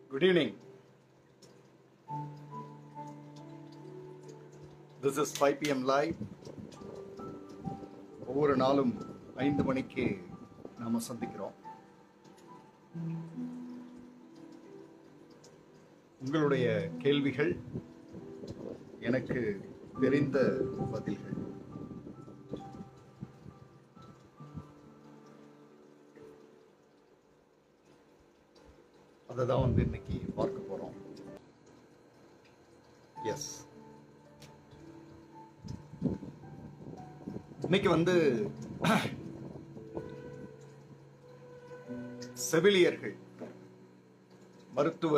Good evening. This is 5 pm live. ஒவ்வொரு நாளும் ஐந்து மணிக்கு நாம சந்திக்கிறோம் உங்களுடைய கேள்விகள் எனக்கு தெரிந்த பதில்கள் அதை தான் வந்து இன்னைக்கு பார்க்க போறோம் எஸ் இன்னைக்கு வந்து செவிலியர்கள் மருத்துவ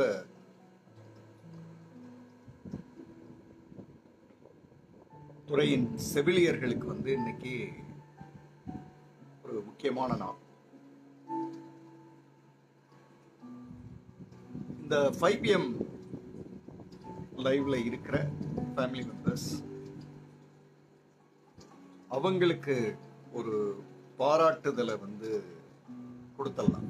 துறையின் செவிலியர்களுக்கு வந்து இன்னைக்கு ஒரு முக்கியமான நாள் இந்த ஃபைவ் பிஎம் லைவ்ல இருக்கிற ஃபேமிலி மெம்பர்ஸ் அவங்களுக்கு ஒரு பாராட்டுதலை வந்து கொடுத்துடலாம்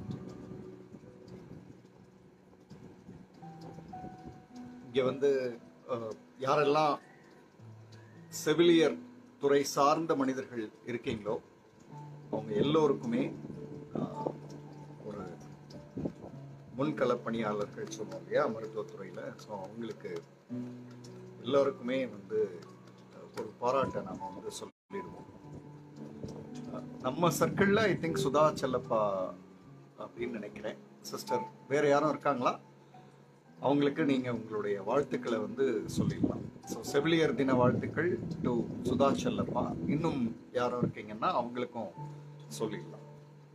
இங்க வந்து அஹ், யாரெல்லாம் செவிலியர் துறை சார்ந்த மனிதர்கள் இருக்கீங்களோ அவங்க எல்லோருக்குமே அஹ், ஒரு முன்கள பணியாளர்கள் சொல்லுவோம் இல்லையா மருத்துவத்துறையில் ஸோ அவங்களுக்கு எல்லோருக்குமே வந்து அஹ், ஒரு பாராட்டை நாம வந்து சொல்லிடுவோம் அஹ், நம்ம சர்க்கிளில் ஐ திங்க் சுதா செல்லப்பா அப்படின்னு நினைக்கிறேன் சிஸ்டர் வேற யாரும் இருக்காங்களா அவங்களுக்கு நீங்க உங்களுடைய வாழ்த்துக்களை வந்து சொல்லிடலாம் ஸோ செவிலியர் தின வாழ்த்துக்கள் டு சுதா செல்லப்பா இன்னும் யாரும் இருக்கீங்கன்னா அவங்களுக்கும் சொல்லிடலாம்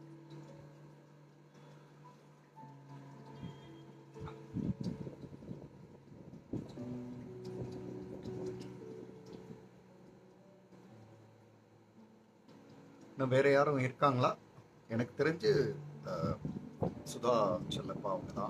இன்னும் வேற யாரும் இருக்காங்களா எனக்கு தெரிஞ்சு அஹ், சுதா செல்லப்பா அவங்க தான்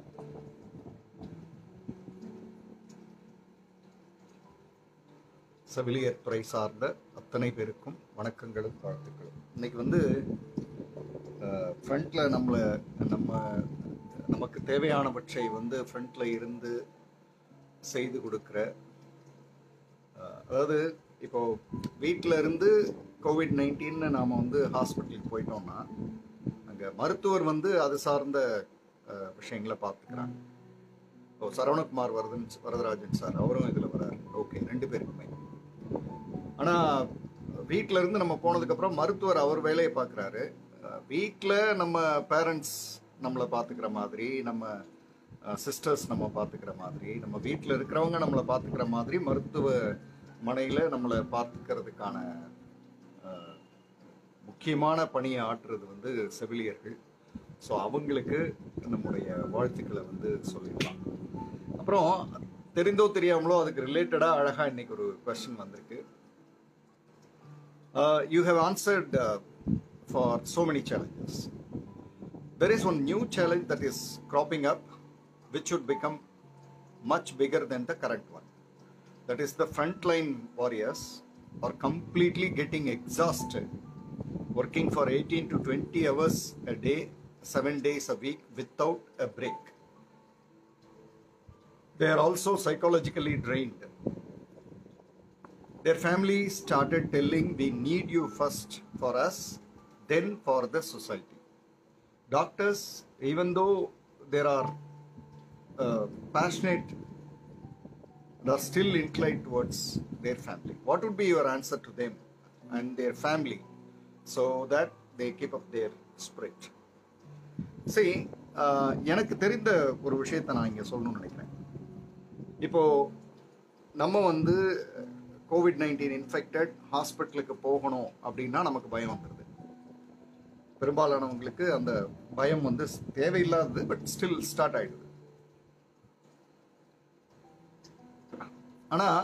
செவிலியர் துறை சார்ந்த அத்தனை பேருக்கும் வணக்கங்களும் வாழ்த்துக்களும் இன்னைக்கு வந்து ஃப்ரண்ட்ல நம்மளை நம்ம நமக்கு தேவையானவற்றை வந்து ஃப்ரண்ட்ல இருந்து செய்து கொடுக்குற அஹ், அதாவது இப்போ வீட்டில் இருந்து கோவிட் நைன்டீன்னு நாம் வந்து ஹாஸ்பிட்டலுக்கு போயிட்டோம்னா அங்கே மருத்துவர் வந்து அது சார்ந்த அஹ், விஷயங்களை பார்த்துக்கிறாங்க இப்போ சரவணகுமார் வரதன் வரதராஜன் சார் அவரும் இதில் வராரு ஓகே ரெண்டு பேருக்குமே ஆனால் வீட்டில் இருந்து நம்ம போனதுக்கப்புறம் மருத்துவர் அவர் வேலையை பார்க்குறாரு வீட்டில் நம்ம பேரண்ட்ஸ் நம்மளை பார்த்துக்கிற மாதிரி நம்ம சிஸ்டர்ஸ் நம்ம பார்த்துக்கிற மாதிரி நம்ம வீட்டில் இருக்கிறவங்க நம்மளை பார்த்துக்கிற மாதிரி மருத்துவ மனையில் நம்மளை பார்த்துக்கிறதுக்கான அஹ், முக்கியமான பணியை ஆற்றுறது வந்து செவிலியர்கள் ஸோ அவங்களுக்கு நம்முடைய வாழ்த்துக்களை வந்து சொல்லிடலாம் அப்புறம் தெரிந்தோ தெரியாமலோ அதுக்கு ரிலேட்டடாக அழகாக இன்னைக்கு ஒரு கொஸ்டின் வந்திருக்கு Uh, you have answered uh, for so many challenges. There is one new challenge that is cropping up, which should become much bigger than the current one. That is, the frontline warriors are completely getting exhausted, working for 18 to 20 hours a day, seven days a week without a break. They are also psychologically drained. Their family started telling, We need you first for us, then for the society. Doctors, even though there are uh, passionate, they are still inclined towards their family. What would be your answer to them and their family so that they keep up their spirit? See, uh, எனக்கு தெரிந்த ஒரு விஷயத்தை நான் இங்கே சொல்லணும்னு நினைக்கிறேன் இப்போ நம்ம வந்து கோவிட் நைன்டீன் இன்ஃபெக்டட் ஹாஸ்பிட்டலுக்கு போகணும் அப்படின்னா நமக்கு பயம் வந்துடுது பெரும்பாலானவங்களுக்கு அந்த பயம் வந்து தேவையில்லாதது பட் ஸ்டில் ஸ்டார்ட் ஆயிடுது ஆனா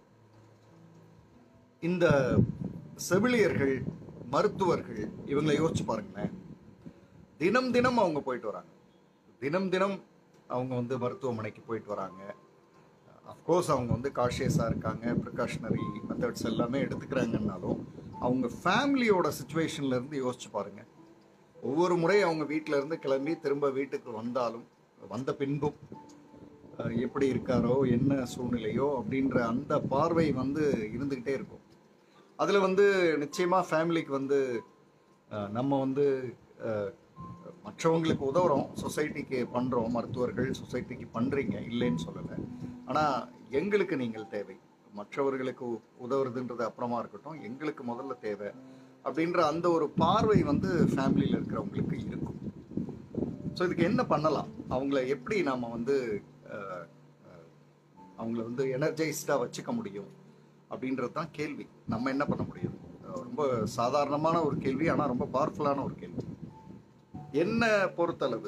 இந்த செவிலியர்கள் மருத்துவர்கள் இவங்களை யோசிச்சு பாருங்களேன் தினம் தினம் அவங்க போயிட்டு வராங்க தினம் தினம் அவங்க வந்து மருத்துவமனைக்கு போயிட்டு வராங்க அஃப்கோர்ஸ் அவங்க வந்து காஷியஸாக இருக்காங்க ப்ரிகாஷனரி மெத்தட்ஸ் எல்லாமே எடுத்துக்கிறாங்கன்னாலும் அவங்க ஃபேமிலியோட சுச்சுவேஷன்ல இருந்து யோசிச்சு பாருங்க ஒவ்வொரு முறை அவங்க வீட்டில இருந்து கிளம்பி திரும்ப வீட்டுக்கு வந்தாலும் வந்த பின்பும் அஹ், எப்படி இருக்காரோ என்ன சூழ்நிலையோ அப்படின்ற அந்த பார்வை வந்து இருந்துக்கிட்டே இருக்கும் அதில் வந்து நிச்சயமாக ஃபேமிலிக்கு வந்து அஹ், நம்ம வந்து அஹ், மற்றவங்களுக்கு உதவுறோம் சொசைட்டிக்கு பண்ணுறோம் மருத்துவர்கள் சொசைட்டிக்கு பண்ணுறீங்க இல்லைன்னு சொல்லலை ஆனால் எங்களுக்கு நீங்கள் தேவை மற்றவர்களுக்கு உ- உதவுறதுன்றது அப்புறமா இருக்கட்டும் எங்களுக்கு முதல்ல தேவை அப்படின்ற அந்த ஒரு பார்வை வந்து ஃபேமிலியில் இருக்கிறவங்களுக்கு இருக்கும் ஸோ இதுக்கு என்ன பண்ணலாம் அவங்கள எப்படி நாம் வந்து அஹ், அஹ், அவங்கள வந்து எனர்ஜைஸ்டாக வச்சுக்க முடியும் அப்படின்றது தான் கேள்வி நம்ம என்ன பண்ண முடியும் அஹ், ரொம்ப சாதாரணமான ஒரு கேள்வி ஆனால் ரொம்ப பவர்ஃபுல்லான ஒரு கேள்வி என்ன பொறுத்தளவு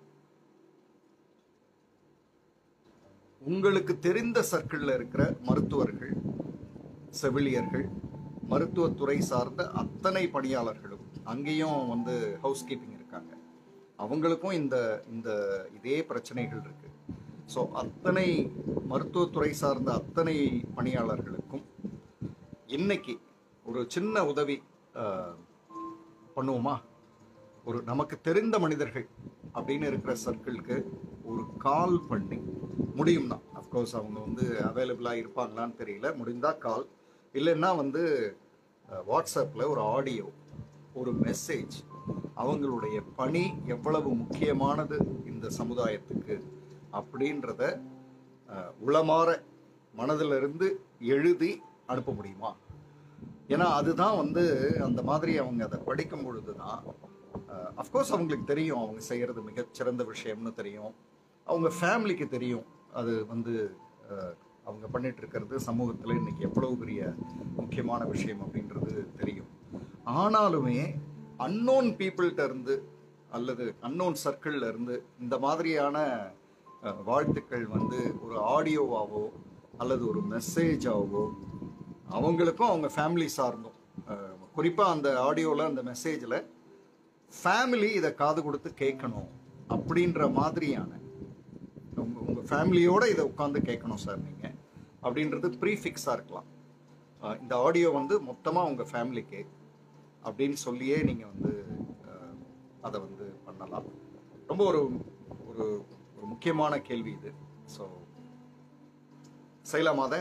உங்களுக்கு தெரிந்த சர்க்கிளில் இருக்கிற மருத்துவர்கள் செவிலியர்கள் மருத்துவத்துறை சார்ந்த அத்தனை பணியாளர்களும் அங்கேயும் வந்து ஹவுஸ் கீப்பிங் இருக்காங்க அவங்களுக்கும் இந்த இந்த இதே பிரச்சனைகள் இருக்கு ஸோ அத்தனை மருத்துவத்துறை சார்ந்த அத்தனை பணியாளர்களுக்கும் இன்னைக்கு ஒரு சின்ன உதவி அஹ், பண்ணுவோமா ஒரு நமக்கு தெரிந்த மனிதர்கள் அப்படின்னு இருக்கிற சர்க்கிளுக்கு ஒரு கால் பண்ணி முடியும் தான் அஃப்கோர்ஸ் அவங்க வந்து அவைலபிளாக இருப்பாங்களான்னு தெரியல முடிந்தால் கால் இல்லைன்னா வந்து வாட்ஸ்அப்பில் ஒரு ஆடியோ ஒரு மெசேஜ் அவங்களுடைய பணி எவ்வளவு முக்கியமானது இந்த சமுதாயத்துக்கு அப்படின்றத அஹ், உளமாற மனதிலிருந்து எழுதி அனுப்ப முடியுமா ஏன்னா அதுதான் வந்து அந்த மாதிரி அவங்க அதை படிக்கும் பொழுது தான் அஃப்கோர்ஸ் அவங்களுக்கு தெரியும் அவங்க செய்கிறது மிகச்சிறந்த விஷயம்னு தெரியும் அவங்க ஃபேமிலிக்கு தெரியும் அது வந்து அஹ், அவங்க பண்ணிட்டு இருக்கிறது சமூகத்தில் இன்னைக்கு எவ்வளவு பெரிய முக்கியமான விஷயம் அப்படின்றது தெரியும் ஆனாலுமே அன்னோன் பீப்புள்கிட்ட இருந்து அல்லது அன்னோன் சர்க்கிள்ல இருந்து இந்த மாதிரியான அஹ், வாழ்த்துக்கள் வந்து ஒரு ஆடியோவாவோ அல்லது ஒரு மெசேஜாவோ அவங்களுக்கும் அவங்க ஃபேமிலி சார்ந்தும் அஹ், குறிப்பா அந்த ஆடியோவில் அந்த மெசேஜில் ஃபேமிலி இதை காது கொடுத்து கேட்கணும் அப்படின்ற மாதிரியான உங்க உங்க ஃபேமிலியோட இதை உட்காந்து கேட்கணும் சார் நீங்க அப்படின்றது ப்ரீஃபிக்ஸாக இருக்கலாம் அஹ் இந்த ஆடியோ வந்து மொத்தமாக உங்கள் ஃபேமிலிக்கு அப்படின்னு சொல்லியே நீங்கள் வந்து அஹ், அதை வந்து பண்ணலாம் ரொம்ப ஒரு ஒரு ஒரு முக்கியமான கேள்வி இது ஸோ செய்யலாமா அதை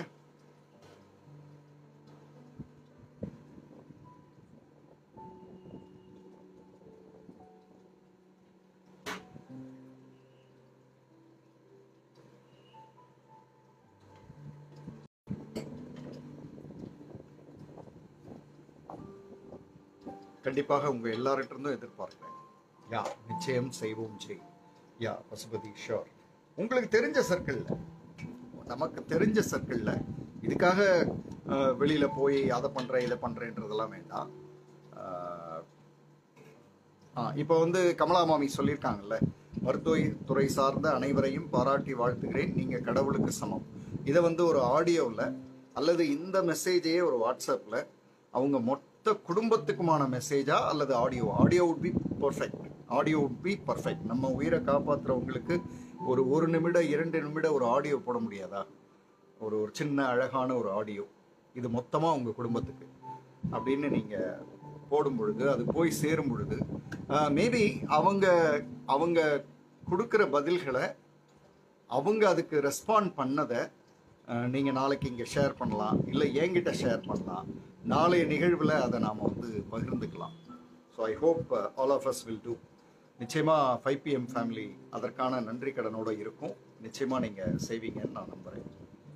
கண்டிப்பாக உங்க எல்லார்கிட்ட இருந்தும் எதிர்பார்க்கிறேன் யா நிச்சயம் செய்வோம் செய் யா பசுபதி ஷோர் உங்களுக்கு தெரிஞ்ச சர்க்கிளில் நமக்கு தெரிஞ்ச சர்க்கிளில் இதுக்காக அஹ், வெளியில போய் அதை பண்றேன் இதை பண்றேன்றதெல்லாம் வேண்டாம் அஹ், ஆ, இப்போ வந்து கமலா மாமி சொல்லியிருக்காங்கல்ல மருத்துவ துறை சார்ந்த அனைவரையும் பாராட்டி வாழ்த்துகிறேன் நீங்க கடவுளுக்கு சமம் இதை வந்து ஒரு ஆடியோவில் அல்லது இந்த மெசேஜையே ஒரு வாட்ஸ்அப்பில் அவங்க மொத்த குடும்பத்துக்குமான மெசேஜா அல்லது audio audio would be perfect audio would be perfect நம்ம உயிரை காப்பாற்றுறவங்களுக்கு ஒரு ஒரு நிமிட இரண்டு நிமிட ஒரு ஆடியோ போட முடியாதா ஒரு ஒரு சின்ன அழகான ஒரு ஆடியோ இது மொத்தமாக உங்கள் குடும்பத்துக்கு அப்படின்னு நீங்கள் போடும் பொழுது அது போய் சேரும் பொழுது மேபி அவங்க அவங்க கொடுக்குற பதில்களை அவங்க அதுக்கு ரெஸ்பாண்ட் பண்ணதை நீங்கள் நாளைக்கு இங்கே ஷேர் பண்ணலாம் இல்லை என்கிட்ட ஷேர் பண்ணலாம் நாளைய நிகழ்வில் அதை நாம் வந்து பகிர்ந்துக்கலாம் so I hope all of us will do நிச்சயமாக ஃபைவ் பிஎம் ஃபேமிலி அதற்கான நன்றி கடனோட இருக்கும் நிச்சயமாக நீங்கள் செய்வீங்கன்னு நான் நம்புகிறேன்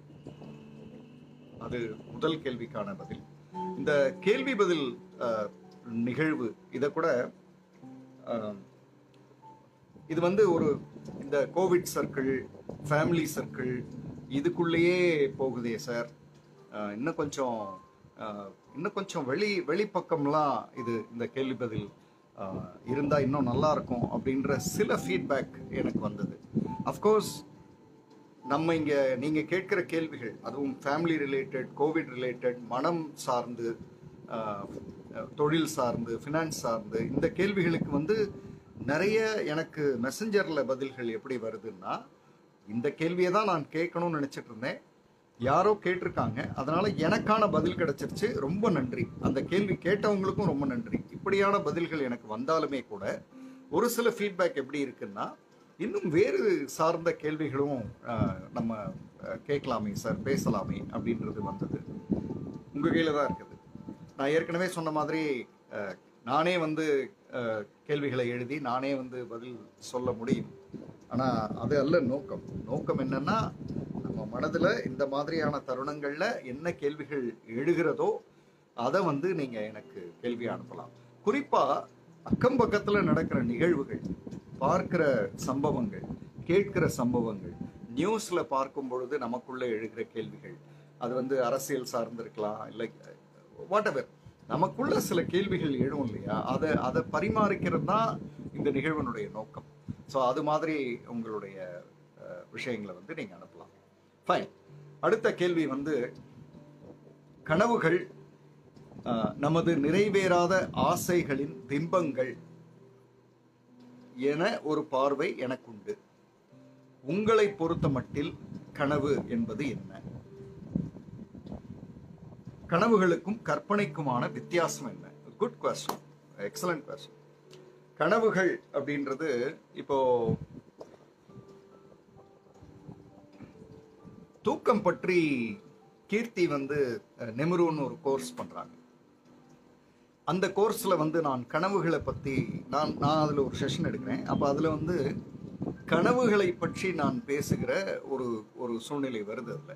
அது முதல் கேள்விக்கான பதில் இந்த கேள்வி பதில் அஹ், நிகழ்வு இதை கூட அஹ், இது வந்து ஒரு இந்த கோவிட் சர்க்கிள் ஃபேமிலி சர்க்கிள் இதுக்குள்ளேயே போகுதே சார் அஹ், இன்னும் கொஞ்சம் அஹ், இன்னும் கொஞ்சம் வெளி வெளிப்பக்கம்லாம் இது இந்த கேள்வி பதில் அஹ், இருந்தா இன்னும் நல்லா இருக்கும் அப்படின்ற சில ஃபீட்பேக் எனக்கு வந்தது அஃப்கோர்ஸ் நம்ம இங்க நீங்க கேட்கிற கேள்விகள் அதுவும் ஃபேமிலி ரிலேட்டட் கோவிட் ரிலேட்டட் மனம் சார்ந்து ஆஹ், தொழில் சார்ந்து ஃபினான்ஸ் சார்ந்து இந்த கேள்விகளுக்கு வந்து நிறைய எனக்கு மெசஞ்சர்ல பதில்கள் எப்படி வருதுன்னா இந்த கேள்வியை தான் நான் கேட்கணும்னு நினைச்சிட்டு இருந்தேன் யாரோ கேட்டிருக்காங்க அதனால எனக்கான பதில் கிடைச்சிருச்சு ரொம்ப நன்றி அந்த கேள்வி கேட்டவங்களுக்கும் ரொம்ப நன்றி இப்படியான பதில்கள் எனக்கு வந்தாலுமே கூட ஒரு சில ஃபீட்பேக் எப்படி இருக்குன்னா இன்னும் வேறு சார்ந்த கேள்விகளும் அஹ், நம்ம அஹ், கேட்கலாமே சார் பேசலாமே அப்படின்றது வந்தது உங்கள் கையில் தான் இருக்குது நான் ஏற்கனவே சொன்ன மாதிரி அஹ், நானே வந்து அஹ், கேள்விகளை எழுதி நானே வந்து பதில் சொல்ல முடியும் ஆனால் அது அல்ல நோக்கம் நோக்கம் என்னன்னா நம்ம மனதில் இந்த மாதிரியான தருணங்களில் என்ன கேள்விகள் எழுகிறதோ அதை வந்து நீங்கள் எனக்கு கேள்வி அனுப்பலாம் குறிப்பாக அக்கம் பக்கத்தில் நடக்கிற நிகழ்வுகள் பார்க்கிற சம்பவங்கள் கேட்கிற சம்பவங்கள் நியூஸ்ல பார்க்கும் பொழுது நமக்குள்ள எழுகிற கேள்விகள் அது வந்து அரசியல் சார்ந்திருக்கலாம் இல்லை வாட் எவர் நமக்குள்ள சில கேள்விகள் எழும் இல்லையா அதை அதை பரிமாறிக்கிறது தான் இந்த நிகழ்வினுடைய நோக்கம் ஸோ அது மாதிரி உங்களுடைய அஹ், விஷயங்களை வந்து நீங்க அனுப்பலாம் ஃபைன் அடுத்த கேள்வி வந்து கனவுகள் அஹ், நமது நிறைவேறாத ஆசைகளின் பிம்பங்கள் என ஒரு பார்வை எனக்குண்டு உங்களை பொறுத்த மட்டில் கனவு என்பது என்ன கனவுகளுக்கும் கற்பனைக்குமான வித்தியாசம் என்ன குட் கொஸ்டின் எக்ஸலண்ட் கொஸ்டின் கனவுகள் அப்படின்றது இப்போ தூக்கம் பற்றி கீர்த்தி வந்து அஹ், நெம்ருன்னு ஒரு கோர்ஸ் பண்றாங்க அந்த கோர்ஸ்ல வந்து நான் கனவுகளை பத்தி நான் நான் அதுல ஒரு செஷன் எடுக்கிறேன் அப்ப அதுல வந்து கனவுகளை பற்றி நான் பேசுகிற ஒரு ஒரு சூழ்நிலை வருது அதுல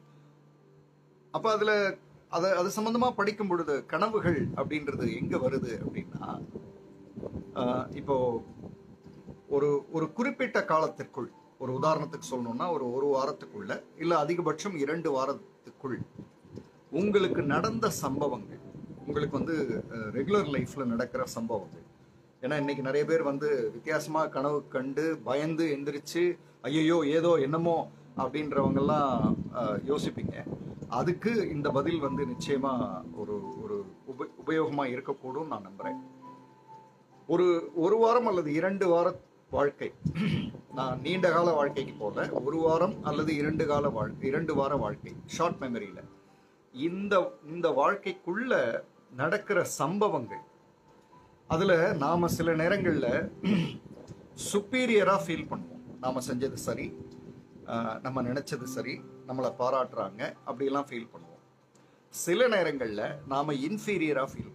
அப்ப அதுல அத அது சம்பந்தமா படிக்கும் பொழுது கனவுகள் அப்படின்றது எங்க வருது அப்படின்னா ஆஹ், இப்போ ஒரு ஒரு குறிப்பிட்ட காலத்திற்குள் ஒரு உதாரணத்துக்கு சொல்லணும்னா ஒரு ஒரு வாரத்துக்குள்ள இல்ல அதிகபட்சம் இரண்டு வாரத்துக்குள் உங்களுக்கு நடந்த சம்பவங்கள் உங்களுக்கு வந்து ரெகுலர் லைஃப்ல நடக்கிற சம்பவங்கள் ஏன்னா இன்னைக்கு நிறைய பேர் வந்து வித்தியாசமா கனவு கண்டு பயந்து எந்திரிச்சு ஐயோ ஏதோ என்னமோ அப்படின்றவங்கெல்லாம் அஹ், யோசிப்பீங்க அதுக்கு இந்த பதில் வந்து நிச்சயமா ஒரு ஒரு உப உபயோகமா இருக்கக்கூடும் நான் நம்புறேன் ஒரு ஒரு வாரம் அல்லது இரண்டு வார வாழ்க்கை நான் நீண்ட கால வாழ்க்கைக்கு போல ஒரு வாரம் அல்லது இரண்டு கால வாழ் இரண்டு வார வாழ்க்கை ஷார்ட் மெமரியில இந்த இந்த வாழ்க்கைக்குள்ள நடக்கிற சம்பவங்கள் அதுல நாம சில நேரங்கள்ல சுப்பீரியரா ஃபீல் பண்ணுவோம் நாம செஞ்சது சரி ஆஹ் நம்ம நினைச்சது சரி நம்மளை பாராட்டுறாங்க அப்படியெல்லாம் ஃபீல் பண்ணுவோம் சில நேரங்கள்ல நாம இன்ஃபீரியரா ஃபீல் பண்ணுவோம்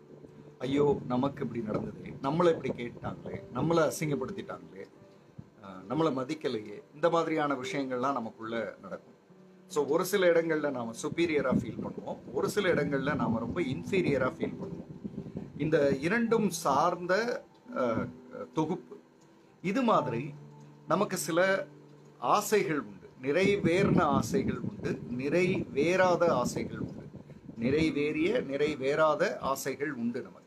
ஐயோ நமக்கு இப்படி நடந்தது நம்மளை இப்படி கேட்டாங்களே நம்மளை அசிங்கப்படுத்திட்டாங்களே ஆஹ் நம்மளை மதிக்கலையே இந்த மாதிரியான விஷயங்கள்லாம் நமக்குள்ள நடக்கும் ஸோ ஒரு சில இடங்கள்ல நாம சுப்பீரியரா ஃபீல் பண்ணுவோம் ஒரு சில இடங்கள்ல நாம ரொம்ப இன்ஃபீரியரா ஃபீல் பண்ணுவோம் இந்த இரண்டும் சார்ந்த ஆஹ், தொகுப்பு இது மாதிரி நமக்கு சில ஆசைகள் உண்டு நிறைவேறின ஆசைகள் உண்டு நிறைவேறாத ஆசைகள் உண்டு நிறைவேறிய நிறைவேறாத ஆசைகள் உண்டு நமக்கு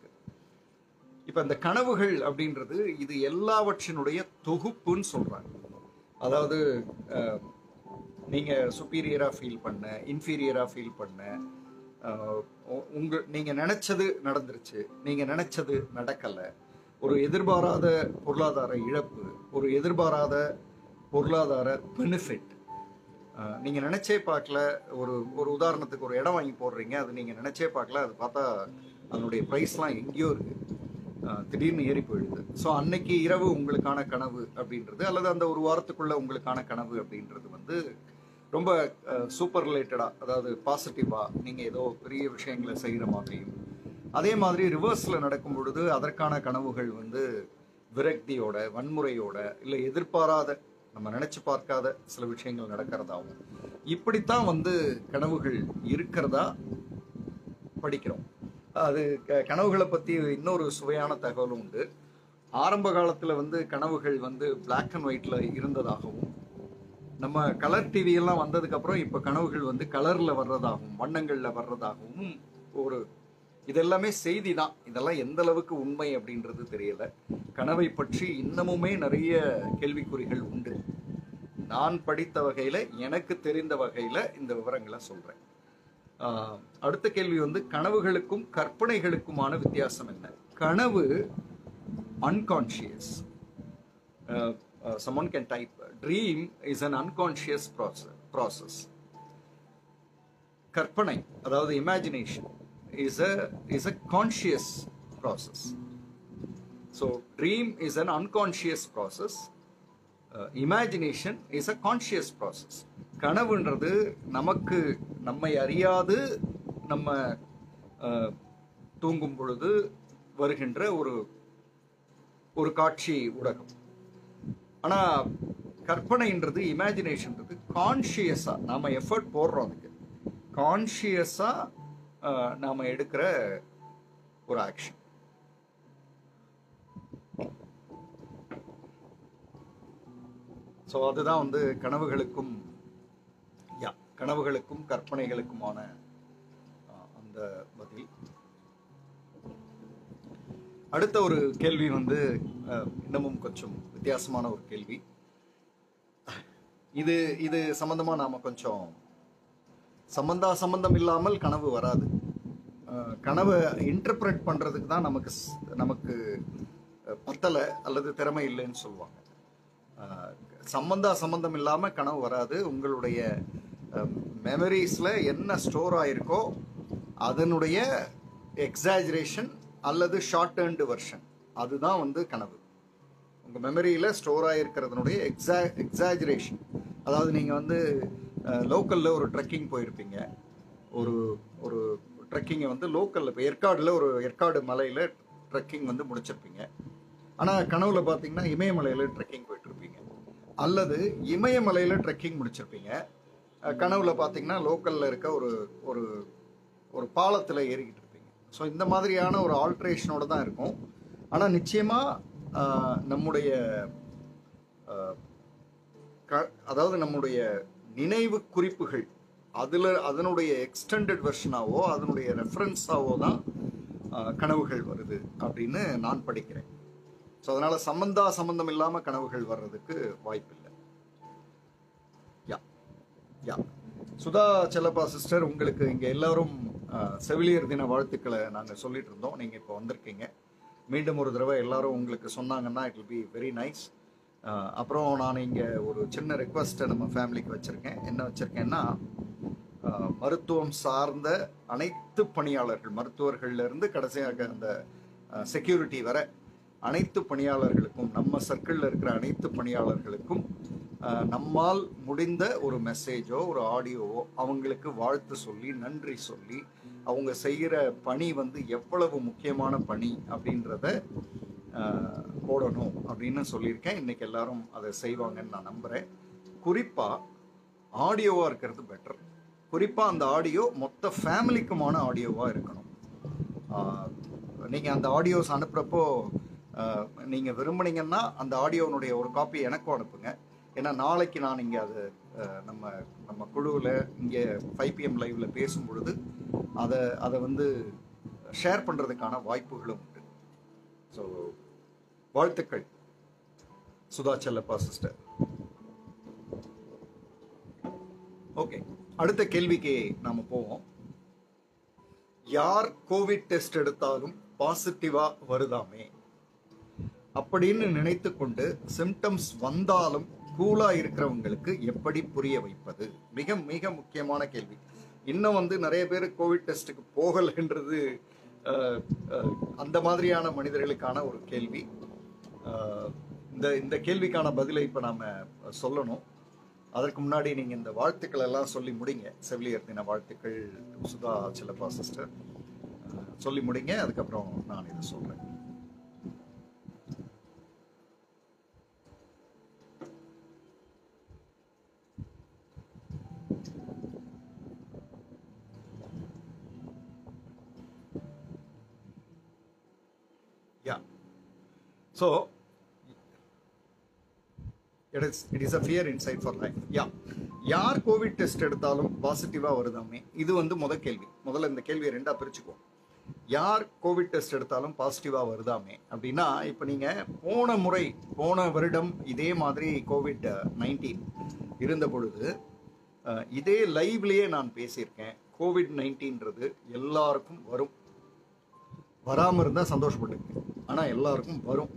இப்ப இந்த கனவுகள் அப்படின்றது இது எல்லாவற்றினுடைய தொகுப்புன்னு சொல்றாங்க அதாவது அஹ், நீங்க சுப்பீரியரா ஃபீல் பண்ண இன்ஃபீரியரா ஃபீல் பண்ண அஹ், உ- உங்க நீங்க நினைச்சது நடந்துருச்சு நீங்க நினைச்சது நடக்கல ஒரு எதிர்பாராத பொருளாதார இழப்பு ஒரு எதிர்பாராத பொருளாதார பெனிஃபிட் நீங்க நினைச்சே பார்க்கல ஒரு ஒரு உதாரணத்துக்கு ஒரு இடம் வாங்கி போடுறீங்க அது நீங்க நினைச்சே பார்க்கல அது பார்த்தா அதனுடைய ப்ரைஸ்லாம் எங்கேயோ இருக்கு அஹ், திடீர்னு ஏறி போயிடுது ஸோ அன்னைக்கு இரவு உங்களுக்கான கனவு அப்படின்றது அல்லது அந்த ஒரு வாரத்துக்குள்ள உங்களுக்கான கனவு அப்படின்றது வந்து ரொம்ப சூப்பர் ரிலேட்டடா அதாவது பாசிட்டிவா நீங்க ஏதோ பெரிய விஷயங்களை செய்யற மாதிரியும் அதே மாதிரி ரிவர்ஸ்ல நடக்கும் பொழுது அதற்கான கனவுகள் வந்து விரக்தியோட வன்முறையோட இல்லை எதிர்பாராத நம்ம நினைச்சு பார்க்காத சில விஷயங்கள் நடக்கிறதாவும் இப்படித்தான் வந்து கனவுகள் இருக்கிறதா படிக்கிறோம் அது க- கனவுகளை பத்தி இன்னொரு சுவையான தகவலும் உண்டு ஆரம்ப காலத்துல வந்து கனவுகள் வந்து Black அண்ட் ஒயிட்ல இருந்ததாகவும் நம்ம கலர் டிவி எல்லாம் வந்ததுக்கு அப்புறம் இப்ப கனவுகள் வந்து கலர்ல வர்றதாகவும் வண்ணங்கள்ல வர்றதாகவும் ஒரு இதெல்லாமே செய்தி தான் இதெல்லாம் எந்த அளவுக்கு உண்மை அப்படின்றது தெரியல கனவை பற்றி இன்னமுமே நிறைய கேள்விக்குறிகள் உண்டு நான் படித்த வகையில எனக்கு தெரிந்த வகையில இந்த விவரங்களை சொல்றேன் ஆஹ், அடுத்த கேள்வி வந்து கனவுகளுக்கும் கற்பனைகளுக்குமான வித்தியாசம் என்ன கனவு unconscious someone can type dream is an unconscious process process கற்பனை அதாவது imagination is a is a conscious process so dream is an unconscious process imagination is a conscious process கனவுன்றது நமக்கு நம்மை அறியாது நம்ம அஹ், தூங்கும் பொழுது வருகின்ற ஒரு ஒரு காட்சி ஊடகம் ஆனா கற்பனைன்றது இமேஜினேஷன்ன்றது கான்ஷியஸா நாம எஃபர்ட் போடுறோம் அதுக்கு கான்ஷியஸா நாம எடுக்கிற ஒரு ஆக்ஷன் ஸோ அதுதான் வந்து கனவுகளுக்கும் யா கனவுகளுக்கும் கற்பனைகளுக்குமான அஹ், அந்த பதில் அடுத்த ஒரு கேள்வி வந்து அஹ், இன்னமும் கொஞ்சம் வித்தியாசமான ஒரு கேள்வி இது இது சம்பந்தமா நாம கொஞ்சம் சம்பந்தா சம்பந்தம் இல்லாமல் கனவு வராது அஹ், கனவை இன்டர்பிரட் பண்றதுக்கு தான் நமக்கு ஸ்- நமக்கு அஹ், பத்தலை அல்லது திறமை இல்லைன்னு சொல்லுவாங்க அஹ், சம்பந்தா சம்பந்தம் இல்லாம கனவு வராது உங்களுடைய மெமரிஸ்ல என்ன ஸ்டோர் ஆயிருக்கோ அதனுடைய எக்ஸாஜரேஷன் அல்லது ஷார்ட் டேர்ன்டு வெர்ஷன் அதுதான் வந்து கனவு உங்கள் மெமரியில் ஸ்டோர் ஆகிருக்கிறதுனுடைய எக்ஸா எக்ஸாஜரேஷன் அதாவது நீங்கள் வந்து லோக்கலில் ஒரு ட்ரெக்கிங் போயிருப்பீங்க ஒரு ஒரு ட்ரெக்கிங்கை வந்து லோக்கலில் இப்போ ஏற்காடில் ஒரு ஏற்காடு மலையில் ட்ரெக்கிங் வந்து முடிச்சிருப்பீங்க ஆனால் கனவுல பார்த்தீங்கன்னா இமயமலையில் ட்ரெக்கிங் போயிட்டு இருப்பீங்க அல்லது இமயமலையில் ட்ரெக்கிங் முடிச்சிருப்பீங்க அஹ், கனவுல பார்த்தீங்கன்னா லோக்கலில் இருக்க ஒரு ஒரு ஒரு பாலத்தில் ஏறிக்கிட்டு இருப்பீங்க ஸோ இந்த மாதிரியான ஒரு ஆல்ட்ரேஷனோட தான் இருக்கும் ஆனால் நிச்சயமாக நம்முடைய ஆஹ், க- அதாவது நம்முடைய நினைவு குறிப்புகள் அதில் அதனுடைய எக்ஸ்டெண்டட் வெர்ஷனாவோ அதனுடைய ரெஃபரன்ஸாவோ தான் ஆஹ், கனவுகள் வருது அப்படின்னு நான் படிக்கிறேன் ஸோ அதனால சம்பந்தா சம்பந்தம் இல்லாமல் கனவுகள் வர்றதுக்கு வாய்ப்பில்லை yeah yeah Sudha Chellappa sister உங்களுக்கு இங்க எல்லாரும் அஹ், செவிலியர் தின வாழ்த்துக்களை நாங்க சொல்லிட்டு இருந்தோம் நீங்க இப்போ வந்திருக்கீங்க மீண்டும் ஒரு தடவை எல்லாரும் உங்களுக்கு சொன்னாங்கன்னா it will be very nice அப்புறம் நான் இங்க ஒரு சின்ன ரெக்வஸ்ட்டை நம்ம ஃபேமிலிக்கு வச்சிருக்கேன் என்ன வச்சிருக்கேன்னா அஹ், மருத்துவம் சார்ந்த அனைத்து பணியாளர்கள் மருத்துவர்கள்ல இருந்து கடைசியாக அந்த செக்யூரிட்டி வர அனைத்து பணியாளர்களுக்கும் நம்ம சர்க்கிளில் இருக்கிற அனைத்து பணியாளர்களுக்கும் அஹ், நம்மால் முடிந்த ஒரு மெசேஜோ ஒரு ஆடியோவோ அவங்களுக்கு வாழ்த்து சொல்லி நன்றி சொல்லி அவங்க செய்கிற பணி வந்து எவ்வளவு முக்கியமான பணி அப்படின்றத அஹ், போடணும் அப்படின்னு சொல்லியிருக்கேன் இன்னைக்கு எல்லாரும் அதை செய்வாங்கன்னு நான் நம்புறேன் குறிப்பா ஆடியோவா இருக்கிறது பெட்டர் குறிப்பா அந்த ஆடியோ மொத்த ஃபேமிலிக்குமான ஆடியோவா இருக்கணும் ஆஹ், நீங்க அந்த ஆடியோஸ் அனுப்புறப்போ ஆஹ், நீங்க விரும்புனீங்கன்னா அந்த ஆடியோனுடைய ஒரு காப்பி எனக்கும் அனுப்புங்க ஏன்னா நாளைக்கு நான் இங்க அது ஆஹ், நம்ம நம்ம குழுவில் இங்கே ஃபைவ் பிஎம் லைவ்ல பேசும் பொழுது அதை அதை வந்து ஷேர் பண்றதுக்கான வாய்ப்புகளும் உண்டு ஸோ வாழ்த்துக்கள் சுதா செல்லப்பா சிஸ்டர் ஓகே அடுத்த கேள்விக்கு நாம போவோம் யார் கோவிட் டெஸ்ட் எடுத்தாலும் பாசிட்டிவா வருதாமே அப்படின்னு நினைத்து கொண்டு சிம்டம்ஸ் வந்தாலும் கூலா இருக்கிறவங்களுக்கு எப்படி புரிய வைப்பது மிக மிக முக்கியமான கேள்வி இன்னும் வந்து நிறைய பேர் கோவிட் டெஸ்ட்டுக்கு போகலைன்றது அஹ், அஹ், அந்த மாதிரியான மனிதர்களுக்கான ஒரு கேள்வி அஹ், இந்த இந்த கேள்விக்கான பதிலை இப்போ நாம சொல்லணும் அதற்கு முன்னாடி நீங்க இந்த வாழ்த்துக்கள் எல்லாம் சொல்லி முடிங்க செவிலியர் தின வாழ்த்துக்கள் சுதா செல்லப்பா சிஸ்டர் சொல்லி முடிங்க அதுக்கப்புறம் நான் இதை சொல்றேன் yeah so it is it is a fear inside for life yeah யார் கோவிட் டெஸ்ட் எடுத்தாலும் பாசிட்டிவா வருதாமே இது வந்து முத கேள்வி முதல்ல இந்த கேள்வியை ரெண்டா பிரிச்சுக்குவோம் யார் கோவிட் டெஸ்ட் எடுத்தாலும் பாசிட்டிவா வருதாமே அப்படின்னா இப்போ நீங்க போன முறை போன வருடம் இதே மாதிரி கோவிட் நைன்டீன் இருந்த பொழுது அஹ், இதே லைவ்லயே நான் பேசியிருக்கேன் கோவிட் நைன்டீன்றது எல்லாருக்கும் வரும் வராம இருந்தா சந்தோஷப்பட்டுங்க ஆனா எல்லாருக்கும் வரும்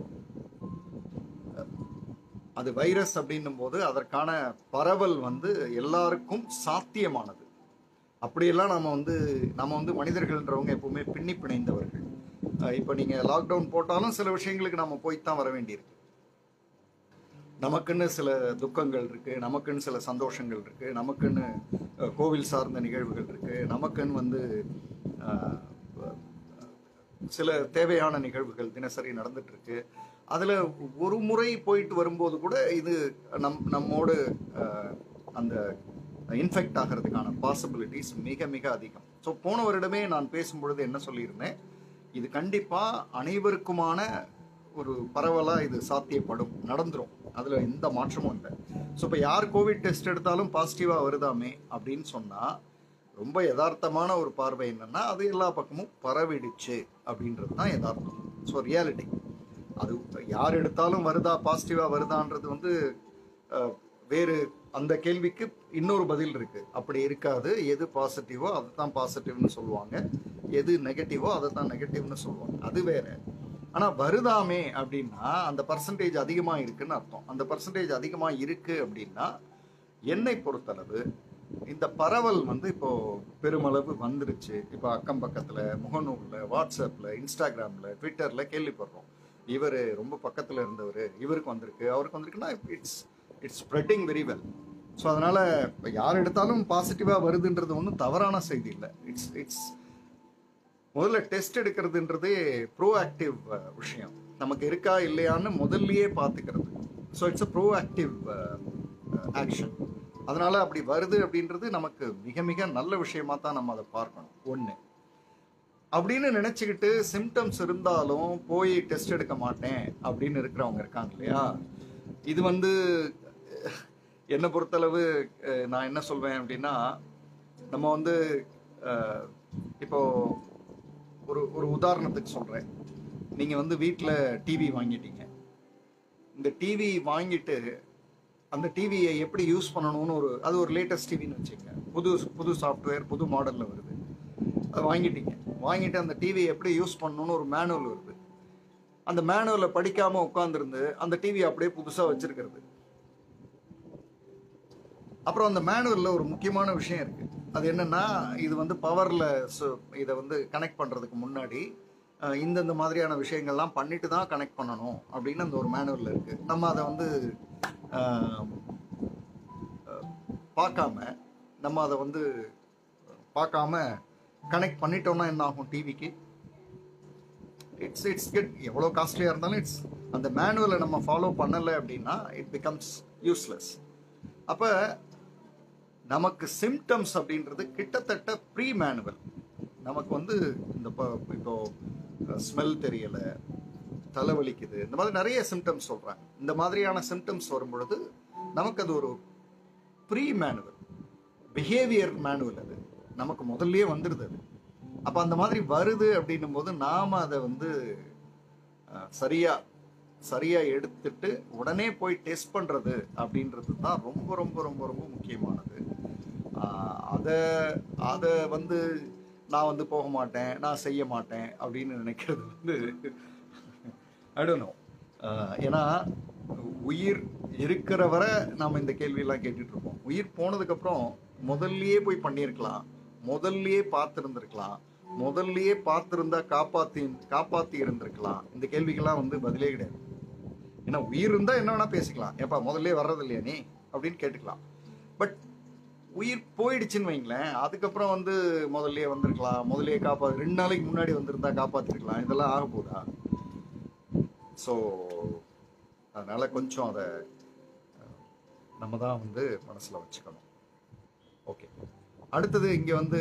அது வைரஸ் அப்படின்னும் போது அதற்கான பரவல் வந்து எல்லாருக்கும் சாத்தியமானது அப்படியெல்லாம் நம்ம வந்து நம்ம வந்து மனிதர்கள்ன்றவங்க எப்பவுமே பின்னி பிணைந்தவர்கள் அஹ் இப்ப நீங்க லாக்டவுன் போட்டாலும் சில விஷயங்களுக்கு நம்ம போய் தான் வர வேண்டியிருக்கு நமக்குன்னு சில துக்கங்கள் இருக்கு நமக்குன்னு சில சந்தோஷங்கள் இருக்கு நமக்குன்னு அஹ், கோவில் சார்ந்த நிகழ்வுகள் இருக்கு நமக்குன்னு வந்து அஹ், சில தேவையான நிகழ்வுகள் தினசரி நடந்துட்டு இருக்கு அதுல ஒரு முறை போயிட்டு வரும்போது கூட இது நம் நம்மோடு அஹ், அந்த இன்ஃபெக்ட் ஆகிறதுக்கான பாசிபிலிட்டிஸ் மிக மிக அதிகம் ஸோ போன வருடமே நான் பேசும்பொழுது என்ன சொல்லியிருந்தேன் இது கண்டிப்பா அனைவருக்குமான ஒரு பரவலா இது சாத்தியப்படும் நடந்துரும் அதுல எந்த மாற்றமும் இல்லை ஸோ இப்போ யார் கோவிட் டெஸ்ட் எடுத்தாலும் பாசிட்டிவா வருதாமே அப்படின்னு சொன்னா ரொம்ப யதார்த்தமான ஒரு பார்வை என்னன்னா அது எல்லா பக்கமும் பரவிடுச்சு அப்படின்றது தான் யதார்த்தம் ஸோ ரியாலிட்டி அது யார் எடுத்தாலும் வருதா பாசிட்டிவா வருதான்றது வந்து அஹ், வேறு அந்த கேள்விக்கு இன்னொரு பதில் இருக்கு அப்படி இருக்காது எது பாசிட்டிவோ அதை தான் பாசிட்டிவ்னு சொல்லுவாங்க எது நெகட்டிவோ அதை தான் நெகட்டிவ்னு சொல்லுவாங்க அது வேற ஆனா வருதாமே அப்படின்னா அந்த பர்சன்டேஜ் அதிகமா இருக்குன்னு அர்த்தம் அந்த பர்சன்டேஜ் அதிகமா இருக்கு அப்படின்னா என்னை பொறுத்தளவு இந்த பரவல் வந்து இப்போ பெருமளவு வந்துருச்சு இப்போ அக்கம் பக்கத்துல முகநூல்ல வாட்ஸ்அப்ல இன்ஸ்டாகிராம்ல ட்விட்டர்ல கேள்விப்படுறோம் இவர் ரொம்ப பக்கத்துல இருந்தவர் இவருக்கு வந்திருக்கு அவருக்கு வந்திருக்குன்னா it's it's spreading very well so அதனால இப்போ யார் எடுத்தாலும் பாசிட்டிவா வருதுன்றது ஒன்றும் தவறான செய்தி இல்லை இட்ஸ் இட்ஸ் முதல்ல டெஸ்ட் எடுக்கிறதுன்றதே ப்ரோ ஆக்டிவ் விஷயம் நமக்கு இருக்கா இல்லையான்னு முதல்லயே பார்த்துக்கிறது so it's a proactive action அதனால அப்படி வருது அப்படின்றது நமக்கு மிக மிக நல்ல விஷயமா தான் நம்ம அதை பார்க்கணும் ஒன்று அப்படின்னு நினைச்சுக்கிட்டு சிம்டம்ஸ் இருந்தாலும் போய் டெஸ்ட் எடுக்க மாட்டேன் அப்படின்னு இருக்கிறவங்க இருக்காங்க இல்லையா இது வந்து அஹ், என்னை பொறுத்தளவு அஹ், நான் என்ன சொல்வேன் அப்படின்னா நம்ம வந்து அஹ், இப்போ ஒரு ஒரு உதாரணத்துக்கு சொல்றேன் நீங்க வந்து வீட்டில் டிவி வாங்கிட்டீங்க இந்த டிவி வாங்கிட்டு அந்த டிவியை எப்படி யூஸ் பண்ணணும்னு ஒரு அது ஒரு லேட்டஸ்ட் டிவின்னு வச்சுக்கங்க புது புது சாஃப்ட்வேர் புது மாடல்ல வருது அது வாங்கிட்டீங்க வாங்கிட்டு அந்த டிவியை எப்படி யூஸ் பண்ணணும்னு ஒரு மேனுவல் வருது அந்த மேனுவலை படிக்காம உட்காந்துருந்து அந்த டிவி அப்படியே புதுசா வச்சிருக்கிறது அப்புறம் அந்த மேனுவல்ல ஒரு முக்கியமான விஷயம் இருக்கு அது என்னன்னா இது வந்து பவர்ல இதை வந்து கனெக்ட் பண்றதுக்கு முன்னாடி அஹ், இந்தந்த மாதிரியான விஷயங்கள்லாம் பண்ணிட்டு தான் கனெக்ட் பண்ணணும் அப்படின்னு அந்த ஒரு மேனுவல்ல இருக்கு நம்ம அதை வந்து அஹ், அஹ், பார்க்காம நம்ம அதை வந்து பார்க்காம கனெக்ட் பண்ணிட்டோம்னா என்ன ஆகும் டிவிக்கு இட்ஸ் இட்ஸ் கெட் எவ்வளோ காஸ்ட்லியாக இருந்தாலும் இட்ஸ் அந்த மேனுவலை நம்ம ஃபாலோ பண்ணலை அப்படின்னா இட் பிகம்ஸ் யூஸ்லெஸ் அப்போ நமக்கு சிம்டம்ஸ் அப்படின்றது கிட்டத்தட்ட ப்ரீ மேனுவல் நமக்கு வந்து இந்த ப- இப்போ ஸ்மெல் தெரியல தலைவலிக்குது இந்த மாதிரி நிறைய சிம்டம்ஸ் சொல்றாங்க இந்த மாதிரியான சிம்டம்ஸ் வரும் பொழுது நமக்கு அது ஒரு ப்ரீ மேனுவல் பிஹேவியர் மேனுவல் அது நமக்கு முதல்லயே வந்துடுது அது அப்ப அந்த மாதிரி வருது அப்படின்னும் போது நாம அதை வந்து அஹ், சரியா சரியா எடுத்துட்டு உடனே போய் டெஸ்ட் பண்றது அப்படின்றது தான் ரொம்ப ரொம்ப ரொம்ப ரொம்ப முக்கியமானது ஆஹ், அதை அதை வந்து நான் வந்து போக மாட்டேன் நான் செய்ய மாட்டேன் அப்படின்னு நினைக்கிறது வந்து அடுனோ ஏன்னா உயிர் இருக்கிற வரை நாம் இந்த கேள்வியெல்லாம் கேட்டுட்டு இருப்போம் உயிர் போனதுக்கப்புறம் முதல்லயே போய் பண்ணியிருக்கலாம் முதல்லயே பார்த்துருந்துருக்கலாம் முதல்லயே பார்த்துருந்தா காப்பாத்தி காப்பாத்தி இருந்திருக்கலாம் இந்த கேள்விக்கெல்லாம் வந்து பதிலே கிடையாது ஏன்னா உயிர் இருந்தா என்ன வேணா பேசிக்கலாம் ஏப்பா முதல்ல வர்றது இல்லையா நீ அப்படின்னு கேட்டுக்கலாம் பட் உயிர் போயிடுச்சுன்னு வைங்களேன் அதுக்கப்புறம் வந்து முதல்லயே வந்திருக்கலாம் முதல்லயே காப்பா ரெண்டு நாளைக்கு முன்னாடி வந்திருந்தா காப்பாத்திருக்கலாம் இதெல்லாம் ஆக போதா ஸோ அதனால கொஞ்சம் அதை நம்ம தான் வந்து மனசுல வச்சுக்கணும் ஓகே அடுத்தது இங்க வந்து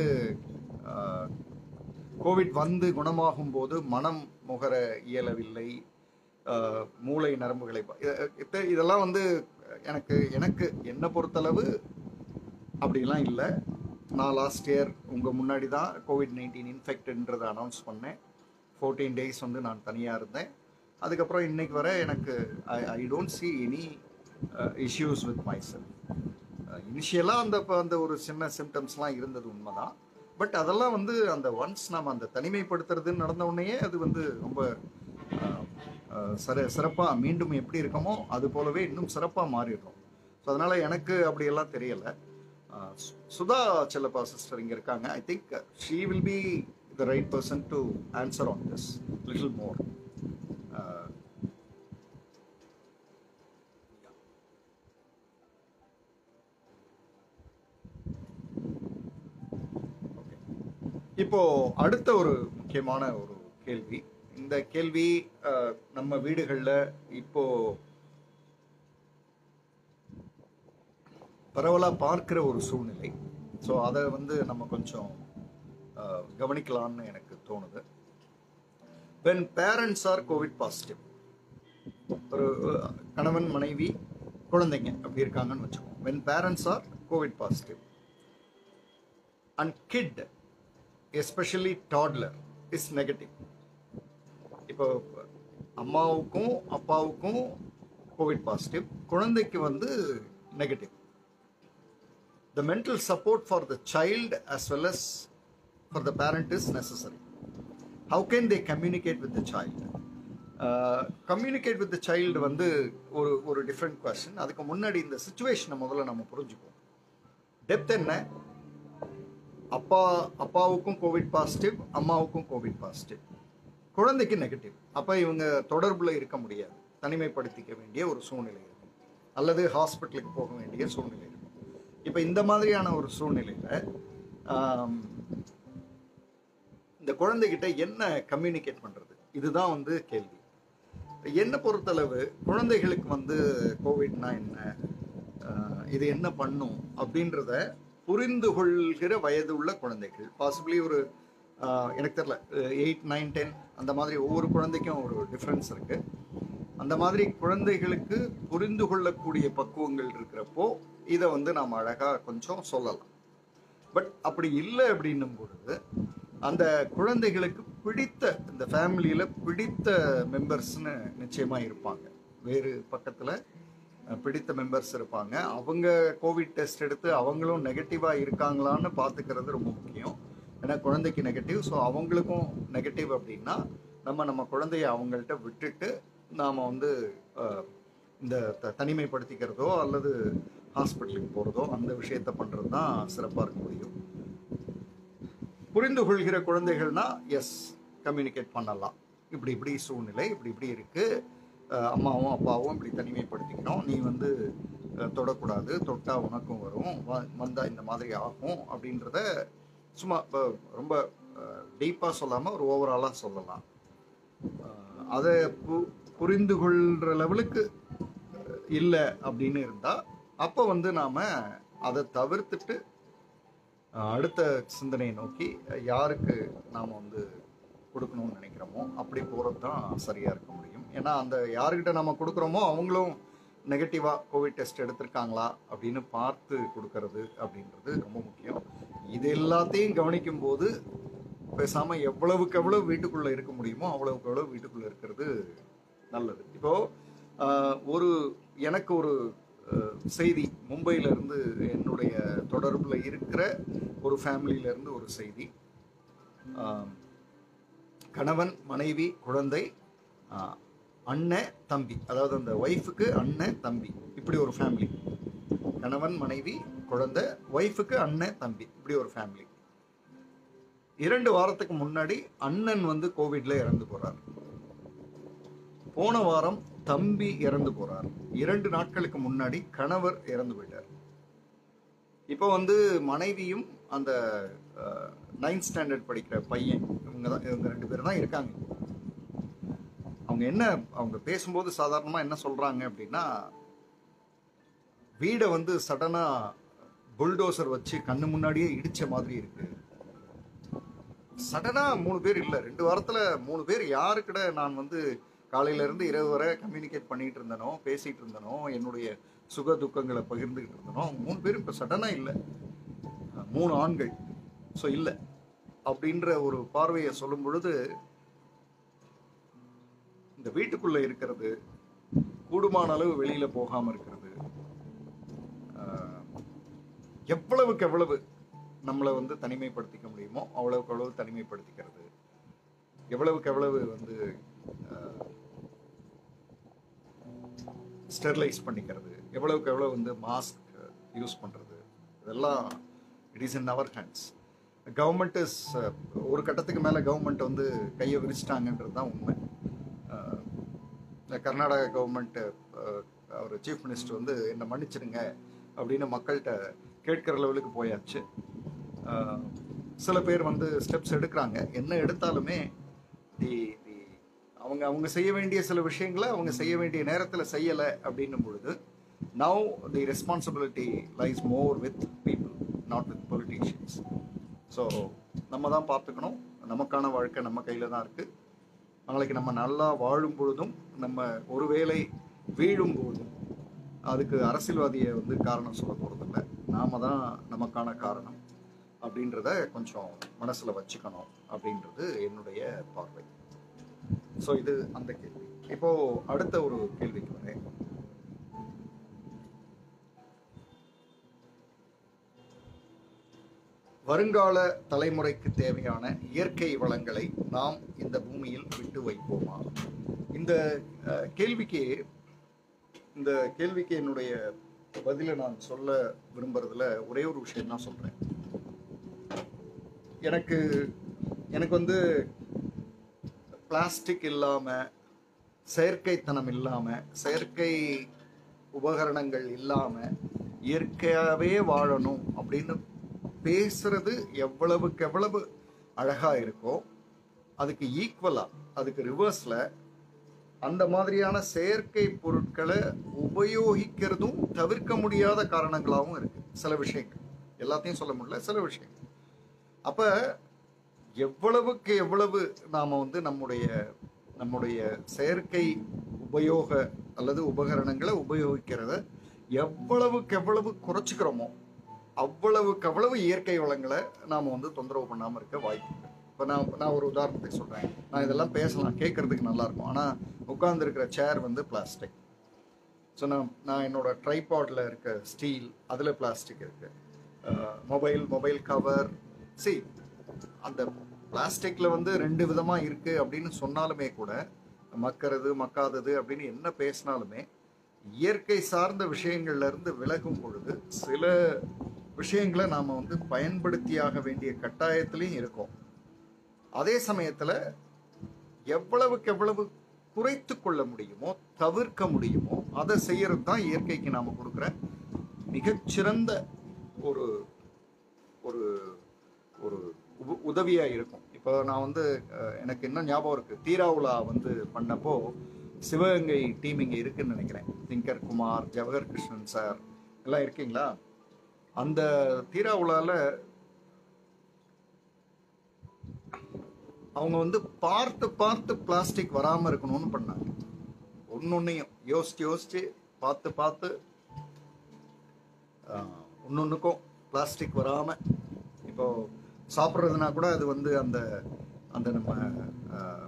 கோவிட் வந்து குணமாகும் போது மனம் முகர இயலவில்லை ஆஹ், மூளை நரம்புகளை பா- இத- இத- இதெல்லாம் வந்து எனக்கு எனக்கு என்னை பொறுத்தளவு அப்படிலாம் இல்லை நான் லாஸ்ட் இயர் உங்கள் முன்னாடி தான் கோவிட் நைன்டீன் இன்ஃபெக்டட்ன்றதை அனௌன்ஸ் பண்ணேன் ஃபோர்டீன் டேஸ் வந்து நான் தனியாக இருந்தேன் அதுக்கப்புறம் இன்னைக்கு வரை எனக்கு I I don't see any issues with my self இனிஷியலாக அந்த இப்ப அந்த ஒரு சின்ன சிம்டம்ஸ்லாம் இருந்தது உண்மைதான் பட் அதெல்லாம் வந்து அந்த ஒன்ஸ் நாம் அந்த தனிமைப்படுத்துறதுன்னு நடந்த உடனேயே அது வந்து ரொம்ப அஹ், அஹ், சிற சிறப்பாக மீண்டும் எப்படி இருக்கமோ அது போலவே இன்னும் சிறப்பாக மாறிடுறோம் ஸோ அதனால எனக்கு அப்படியெல்லாம் தெரியலை அஹ், சு- சுதா செல்லப்பா சிஸ்டர் இங்கே இருக்காங்க I think she will be the right person to answer on this little more இப்போ அடுத்த ஒரு முக்கியமான ஒரு கேள்வி இந்த கேள்வி அஹ், நம்ம வீடுகளில் இப்போ பரவலாக பார்க்கிற ஒரு சூழ்நிலை ஸோ அதை வந்து நம்ம கொஞ்சம் அஹ், கவனிக்கலாம்னு எனக்கு தோணுது when parents are COVID positive ஒரு அஹ், கணவன் மனைவி குழந்தைங்க அப்படி இருக்காங்கன்னு வச்சுக்கோங்க when parents are COVID positive and kid especially toddler is negative இப்போ அம்மாவுக்கும் அப்பாவுக்கும் கோவிட் பாசிட்டிவ் குழந்தைக்கு வந்து negative the mental support for the child as well as for the parent is necessary how can they communicate with the child communicate with the child வந்து ஒரு ஒரு different question அதுக்கு முன்னாடி இந்த சுச்சுவேஷனை முதல்ல நம்ம புரிஞ்சுக்குவோம் டெப்த் என்ன அப்பா அப்பாவுக்கும் கோவிட் பாசிட்டிவ் அம்மாவுக்கும் கோவிட் பாசிட்டிவ் குழந்தைக்கு நெகட்டிவ் அப்போ இவங்க தொடர்பில் இருக்க முடியாது தனிமைப்படுத்திக்க வேண்டிய ஒரு சூழ்நிலை இருக்கும் அல்லது ஹாஸ்பிட்டலுக்கு போக வேண்டிய சூழ்நிலை இருக்கும் இப்போ இந்த மாதிரியான ஒரு சூழ்நிலையில் இந்த குழந்தைகிட்ட என்ன கம்யூனிகேட் பண்ணுறது இதுதான் வந்து கேள்வி என்னை பொறுத்தளவு குழந்தைகளுக்கு வந்து கோவிட்னா என்ன ஆஹ் இது என்ன பண்ணும் அப்படின்றத புரிந்து கொள்கிற வயது உள்ள குழந்தைகள் பாசிபிளி ஒரு ஆஹ் எனக்கு தெரியல எயிட் நைன் டென் அந்த மாதிரி ஒவ்வொரு குழந்தைக்கும் ஒரு டிஃப்ரென்ஸ் இருக்கு அந்த மாதிரி குழந்தைகளுக்கு புரிந்து கொள்ளக்கூடிய பக்குவங்கள் இருக்கிறப்போ இதை வந்து நாம் அழகாக கொஞ்சம் சொல்லலாம் பட் அப்படி இல்லை அப்படின்னும் பொழுது அந்த குழந்தைகளுக்கு பிடித்த இந்த ஃபேமிலியில் பிடித்த மெம்பர்ஸ்னு நிச்சயமாக இருப்பாங்க வேறு பக்கத்தில் பிடித்த மெம்பர்ஸ் இருப்பாங்க அவங்க கோவிட் டெஸ்ட் எடுத்து அவங்களும் நெகட்டிவாக இருக்காங்களான்னு பார்த்துக்கிறது ரொம்ப முக்கியம் ஏன்னா குழந்தைக்கு நெகட்டிவ் ஸோ அவங்களுக்கும் நெகட்டிவ் அப்படின்னா நம்ம நம்ம குழந்தைய அவங்கள்ட்ட விட்டுட்டு நாம் வந்து அஹ், இந்த த- தனிமைப்படுத்திக்கிறதோ அல்லது ஹாஸ்பிட்டலுக்கு போகிறதோ அந்த விஷயத்த பண்ணுறது தான் சிறப்பாக இருக்க முடியும் புரிந்து கொள்கிற குழந்தைகள்னா எஸ் கம்யூனிகேட் பண்ணலாம் இப்படி இப்படி சூழ்நிலை இப்படி இப்படி இருக்கு அஹ் அம்மாவும் அப்பாவும் இப்படி தனிமைப்படுத்திக்கணும் நீ வந்து அஹ், தொடக்கூடாது தொட்டா உனக்கும் வரும் வ- வந்தா இந்த மாதிரி ஆகும் அப்படின்றத சும்மா அஹ், ரொம்ப டீப்பாக சொல்லாமல் ஒரு ஓவராலாக சொல்லலாம் அஹ், அதை பு புரிந்து கொள்கிற லெவலுக்கு இல்லை அப்படின்னு இருந்தால் அப்போ வந்து நாம் அதை தவிர்த்துட்டு அஹ் அடுத்த சிந்தனையை நோக்கி அஹ் யாருக்கு நாம் வந்து கொடுக்கணும்னு நினைக்கிறோமோ அப்படி போகிறது தான் சரியாக இருக்க முடியும் ஏன்னா அந்த யாருக்கிட்ட நம்ம கொடுக்குறோமோ அவங்களும் நெகட்டிவாக கோவிட் டெஸ்ட் எடுத்திருக்காங்களா அப்படின்னு பார்த்து கொடுக்கறது அப்படின்றது ரொம்ப முக்கியம் இது எல்லாத்தையும் கவனிக்கும் போது பேசாமல் எவ்வளவுக்கு எவ்வளவு வீட்டுக்குள்ளே இருக்க முடியுமோ அவ்வளவுக்கு எவ்வளவு வீட்டுக்குள்ளே இருக்கிறது நல்லது இப்போது ஒரு எனக்கு ஒரு அஹ், செய்தி மும்பையில இருந்து என்னுடைய தொடர்புல இருக்கிற ஒரு ஃபேமிலியில இருந்து ஒரு செய்தி ஆம், கணவன் மனைவி குழந்தை ஆஹ், அண்ணன் தம்பி அதாவது அந்த ஒய்ஃபுக்கு அண்ணன் தம்பி இப்படி ஒரு ஃபேமிலி கணவன் மனைவி குழந்தை ஒய்ஃபுக்கு அண்ணன் தம்பி இப்படி ஒரு ஃபேமிலி இரண்டு வாரத்துக்கு முன்னாடி அண்ணன் வந்து கோவிட்ல இறந்து போறார் போன வாரம் தம்பி இறந்து போறார் இரண்டு நாட்களுக்கு முன்னாடி கணவர் இறந்து போயிட்டார் இப்போ வந்து மனைவியும் அந்த நைன்த் ஸ்டாண்டர்ட் படிக்கிற பையன் இவங்க தான் இவங்க ரெண்டு பேரும் தான் இருக்காங்க அவங்க என்ன அவங்க பேசும்போது சாதாரணமாக என்ன சொல்றாங்க அப்படின்னா வீடை வந்து சடனா புல்டோசர் வச்சு கண்ணு முன்னாடியே இடிச்ச மாதிரி இருக்கு சடனா மூணு பேர் இல்லை ரெண்டு வாரத்துல மூணு பேர் யாருக்கிட நான் வந்து காலையில இருந்து இரவு வரை கம்யூனிகேட் பண்ணிட்டு இருந்தனோ பேசிட்டு இருந்தனோ என்னுடைய சுக துக்கங்களை பகிர்ந்துகிட்டு இருந்தனோ அவங்க மூணு பேரும் இப்போ சடனா இல்லை மூணு ஆண்கள் ஸோ இல்லை அப்படின்ற ஒரு பார்வையை சொல்லும் பொழுது இந்த வீட்டுக்குள்ள இருக்கிறது கூடுமான அளவு வெளியில போகாம இருக்கிறது ஆஹ், எவ்வளவுக்கு எவ்வளவு நம்மளை வந்து தனிமைப்படுத்திக்க முடியுமோ அவ்வளவுக்கு அவ்வளவு தனிமைப்படுத்திக்கிறது எவ்வளவுக்கு எவ்வளவு வந்து ஸ்டெர்லைஸ் பண்ணிக்கிறது எவ்வளவுக்கு எவ்வளவு வந்து மாஸ்க் யூஸ் பண்றது இதெல்லாம் it is in our hands government is ஒரு கட்டத்துக்கு மேலே கவர்மெண்ட் வந்து கையை விரிச்சிட்டாங்கன்றது தான் உண்மை அஹ், இந்த கர்நாடகா கவர்மெண்ட் அவர் சீஃப் மினிஸ்டர் வந்து என்னை மன்னிச்சிடுங்க அப்படின்னு மக்கள்கிட்ட கேட்கிற லெவலுக்கு போயாச்சு சில பேர் வந்து ஸ்டெப்ஸ் எடுக்கிறாங்க என்ன எடுத்தாலுமே தி தி அவங்க அவங்க செய்ய வேண்டிய சில விஷயங்களை அவங்க செய்ய வேண்டிய நேரத்தில் செய்யலை அப்படின்னும் பொழுது now the responsibility lies more with people not with politicians so நம்ம தான் பார்த்துக்கணும் நமக்கான வாழ்க்கை நம்ம கையில் தான் இருக்குது நாளைக்கு நம்ம நல்லா வாழும் பொழுதும் நம்ம ஒருவேளை வீழும் போதும் அதுக்கு அரசியல்வாதியை வந்து காரணம் சொல்ல போகிறதில்ல நாம தான் நமக்கான காரணம் அப்படின்றத கொஞ்சம் மனசில் வச்சுக்கணும் அப்படின்றது என்னுடைய பார்வை ஸோ இது அந்த கேள்வி இப்போ அடுத்த ஒரு கேள்விக்கு வரேன் வருங்கால தலைமுறைக்கு தேவையான இயற்கை வளங்களை நாம் இந்த பூமியில் விட்டு வைப்போமா இந்த அஹ், கேள்விக்கு இந்த கேள்விக்கு என்னுடைய பதிலை நான் சொல்ல விரும்புறதுல ஒரே ஒரு விஷயம் தான் சொல்றேன் எனக்கு எனக்கு வந்து பிளாஸ்டிக் இல்லாம செயற்கைத்தனம் இல்லாம செயற்கை உபகரணங்கள் இல்லாம இயற்கையாவே வாழணும் அப்படின்னு பேசுறது எவ்வளவுக்கு எவ்வளவு அழகா இருக்கோ அதுக்கு ஈக்குவலா அதுக்கு ரிவர்ஸ்ல அந்த மாதிரியான செயற்கை பொருட்களை உபயோகிக்கிறதும் தவிர்க்க முடியாத காரணங்களாகவும் இருக்கு சில விஷயங்கள் எல்லாத்தையும் சொல்ல முடியல சில விஷயங்கள் அப்ப எவ்வளவுக்கு எவ்வளவு நாம வந்து நம்முடைய நம்முடைய செயற்கை உபயோக அல்லது உபகரணங்களை உபயோகிக்கிறத எவ்வளவுக்கு எவ்வளவு குறைச்சிக்கிறோமோ அவ்வளவுக்கு அவ்வளவு இயற்கை வளங்களை நாம வந்து தொந்தரவு பண்ணாம இருக்க வாய்ப்பு இருக்கு இப்போ நான் நான் ஒரு உதாரணத்துக்கு சொல்றேன் நான் இதெல்லாம் பேசலாம் கேட்கறதுக்கு நல்லா இருக்கும் ஆனா உட்கார்ந்து இருக்கிற சேர் வந்து பிளாஸ்டிக் ஸோ நான் நான் என்னோட ட்ரைபாட்ல இருக்க ஸ்டீல் அதில் பிளாஸ்டிக் இருக்கு மொபைல் மொபைல் கவர் சி அந்த பிளாஸ்டிக்ல வந்து ரெண்டு விதமா இருக்கு அப்படின்னு சொன்னாலுமே கூட மக்கிறது மக்காதது அப்படின்னு என்ன பேசினாலுமே இயற்கை சார்ந்த விஷயங்கள்ல இருந்து விலகும் பொழுது சில விஷயங்களை நாம வந்து பயன்படுத்தியாக வேண்டிய கட்டாயத்திலையும் இருக்கோம் அதே சமயத்துல எவ்வளவுக்கு எவ்வளவு குறைத்து கொள்ள முடியுமோ தவிர்க்க முடியுமோ அதை செய்யறது தான் இயற்கைக்கு நாம கொடுக்குற மிகச்சிறந்த ஒரு ஒரு ஒரு உ- உதவியா இருக்கும் இப்போ நான் வந்து அஹ், எனக்கு என்ன ஞாபகம் இருக்கு தீராவுலா வந்து பண்ணப்போ சிவகங்கை டீம் இங்க இருக்குன்னு நினைக்கிறேன் திங்கர் குமார் ஜவஹர் கிருஷ்ணன் சார் எல்லாம் இருக்கீங்களா அந்த தீராவுலால அவங்க வந்து பார்த்து பார்த்து பிளாஸ்டிக் வராம இருக்கணும்னு பண்ணாங்க ஒன்னொன்னையும் யோசிச்சு யோசிச்சு பார்த்து பார்த்து ஒன்னொன்றுக்கும் பிளாஸ்டிக் வராம இப்போ சாப்பிட்றதுனா கூட அது வந்து அந்த அந்த நம்ம ஆஹ்,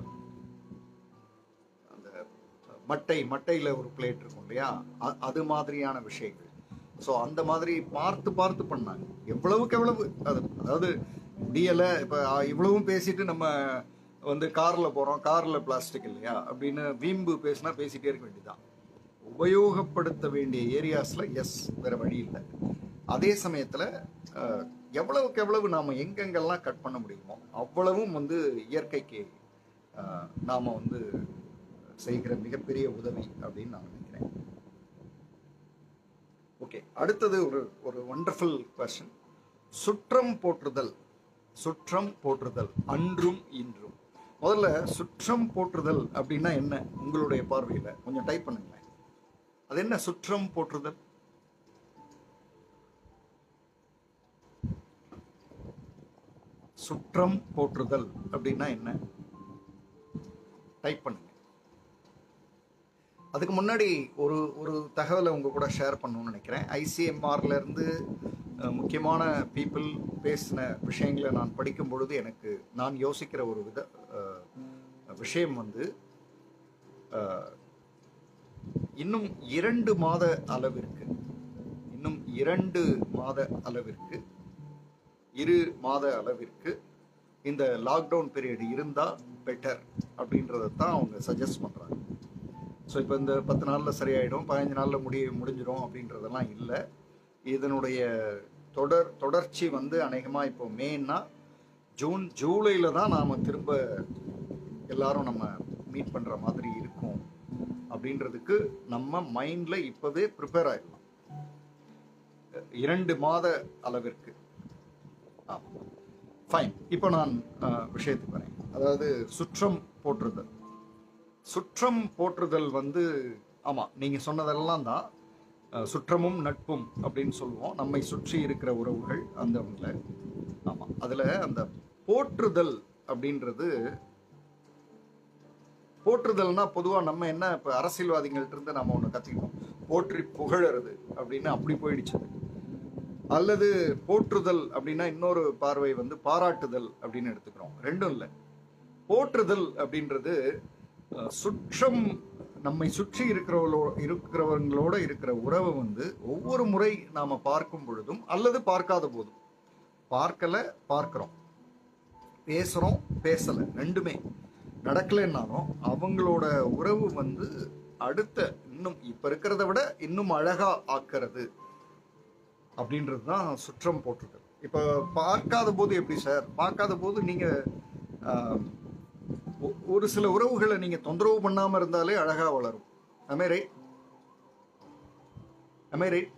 அந்த மட்டை மட்டையில் ஒரு பிளேட் இருக்கும் இல்லையா அ- அது மாதிரியான விஷயங்கள் ஸோ அந்த மாதிரி பார்த்து பார்த்து பண்ணாங்க எவ்வளவுக்கு எவ்வளவு அது அதாவது முடியலை இப்போ இவ்வளவும் பேசிட்டு நம்ம வந்து காரில் போகிறோம் காரில் பிளாஸ்டிக் இல்லையா அப்படின்னு வீம்பு பேசினா பேசிட்டே இருக்க வேண்டியதுதான் உபயோகப்படுத்த வேண்டிய ஏரியாஸில் எஸ் வேற வழி இல்லை அதே சமயத்தில் எவ்வளவுக்கு எவ்வளவு நாம் எங்கெங்கெல்லாம் கட் பண்ண முடியுமோ அவ்வளவும் வந்து இயற்கைக்கு அஹ், நாம வந்து செய்கிற மிகப்பெரிய உதவி அப்படின்னு நான் நினைக்கிறேன் ஓகே அடுத்தது ஒரு ஒரு ஒண்டர்ஃபுல் கொஸ்டின் சுற்றம் போற்றுதல் சுற்றம் போற்றுதல் அன்றும் இன்றும் முதல்ல சுற்றம் போற்றுதல் அப்படின்னா என்ன உங்களுடைய பார்வையில கொஞ்சம் டைப் பண்ணுங்களேன் அது என்ன சுற்றம் போற்றுதல் சுற்றம் போற்றுதல் அப்படின்னா என்ன டைப் பண்ணுங்க அதுக்கு முன்னாடி ஒரு ஒரு தகவலை உங்க கூட ஷேர் பண்ணணும்னு நினைக்கிறேன் ஐசிஎம்ஆர்ல இருந்து அஹ், முக்கியமான பீப்புள் பேசின விஷயங்களை நான் படிக்கும் பொழுது எனக்கு நான் யோசிக்கிற ஒரு வித அஹ், விஷயம் வந்து அஹ், இன்னும் இரண்டு மாத அளவிற்கு இன்னும் இரண்டு மாத அளவிற்கு இரு மாத அளவிற்கு இந்த லாக்டவுன் பீரியட் இருந்தால் பெட்டர் அப்படின்றத தான் அவங்க சஜஸ்ட் பண்ணுறாங்க ஸோ இப்போ இந்த பத்து நாளில் சரியாயிடும் பதினஞ்சு நாளில் முடி முடிஞ்சிடும் அப்படின்றதெல்லாம் இல்லை இதனுடைய தொடர் தொடர்ச்சி வந்து அநேகமாக இப்போ மேன்னா ஜூன் ஜூலையில் தான் நாம் திரும்ப எல்லாரும் நம்ம மீட் பண்ணுற மாதிரி இருக்கும் அப்படின்றதுக்கு நம்ம மைண்டில் இப்போவே ப்ரிப்பேர் ஆயிடலாம் இரண்டு மாத அளவிற்கு ஃபைன் இப்போ நான் அஹ், விஷயத்துக்கு வரேன் அதாவது சுற்றம் போற்றுதல் சுற்றம் போற்றுதல் வந்து ஆமாம் நீங்கள் சொன்னதெல்லாம் தான் அஹ், சுற்றமும் நட்பும் அப்படின்னு சொல்லுவோம் நம்மை சுற்றி இருக்கிற உறவுகள் அந்த ஒன்றில் ஆமாம் அதில் அந்த போற்றுதல் அப்படின்றது போற்றுதல்னா பொதுவாக நம்ம என்ன இப்போ அரசியல்வாதிகள்ட்ட இருந்து நம்ம ஒன்று கற்றுக்கிட்டோம் போற்றி புகழறது அப்படின்னு அப்படி போயிடுச்சு அல்லது போற்றுதல் அப்படின்னா இன்னொரு பார்வை வந்து பாராட்டுதல் அப்படின்னு எடுத்துக்கிறோம் ரெண்டும் இல்லை போற்றுதல் அப்படின்றது அஹ், சுற்றம் நம்மை சுற்றி இருக்கிறவங்களோ இருக்கிறவங்களோட இருக்கிற உறவை வந்து ஒவ்வொரு முறை நாம பார்க்கும் பொழுதும் அல்லது பார்க்காத போதும் பார்க்கல பார்க்கிறோம் பேசுறோம் பேசல ரெண்டுமே நடக்கலைன்னாலும் அவங்களோட உறவு வந்து அடுத்த இன்னும் இப்ப இருக்கிறத விட இன்னும் அழகா ஆக்கிறது அப்படின்றது தான் சுற்றம் போற்றுதல் இப்போ பார்க்காத போது எப்படி சார் பார்க்காத போது நீங்க ஆஹ், ஒ- ஒரு சில உறவுகளை நீங்க தொந்தரவு பண்ணாம இருந்தாலே அழகா வளரும் அமே ரைட் அமே ரைட்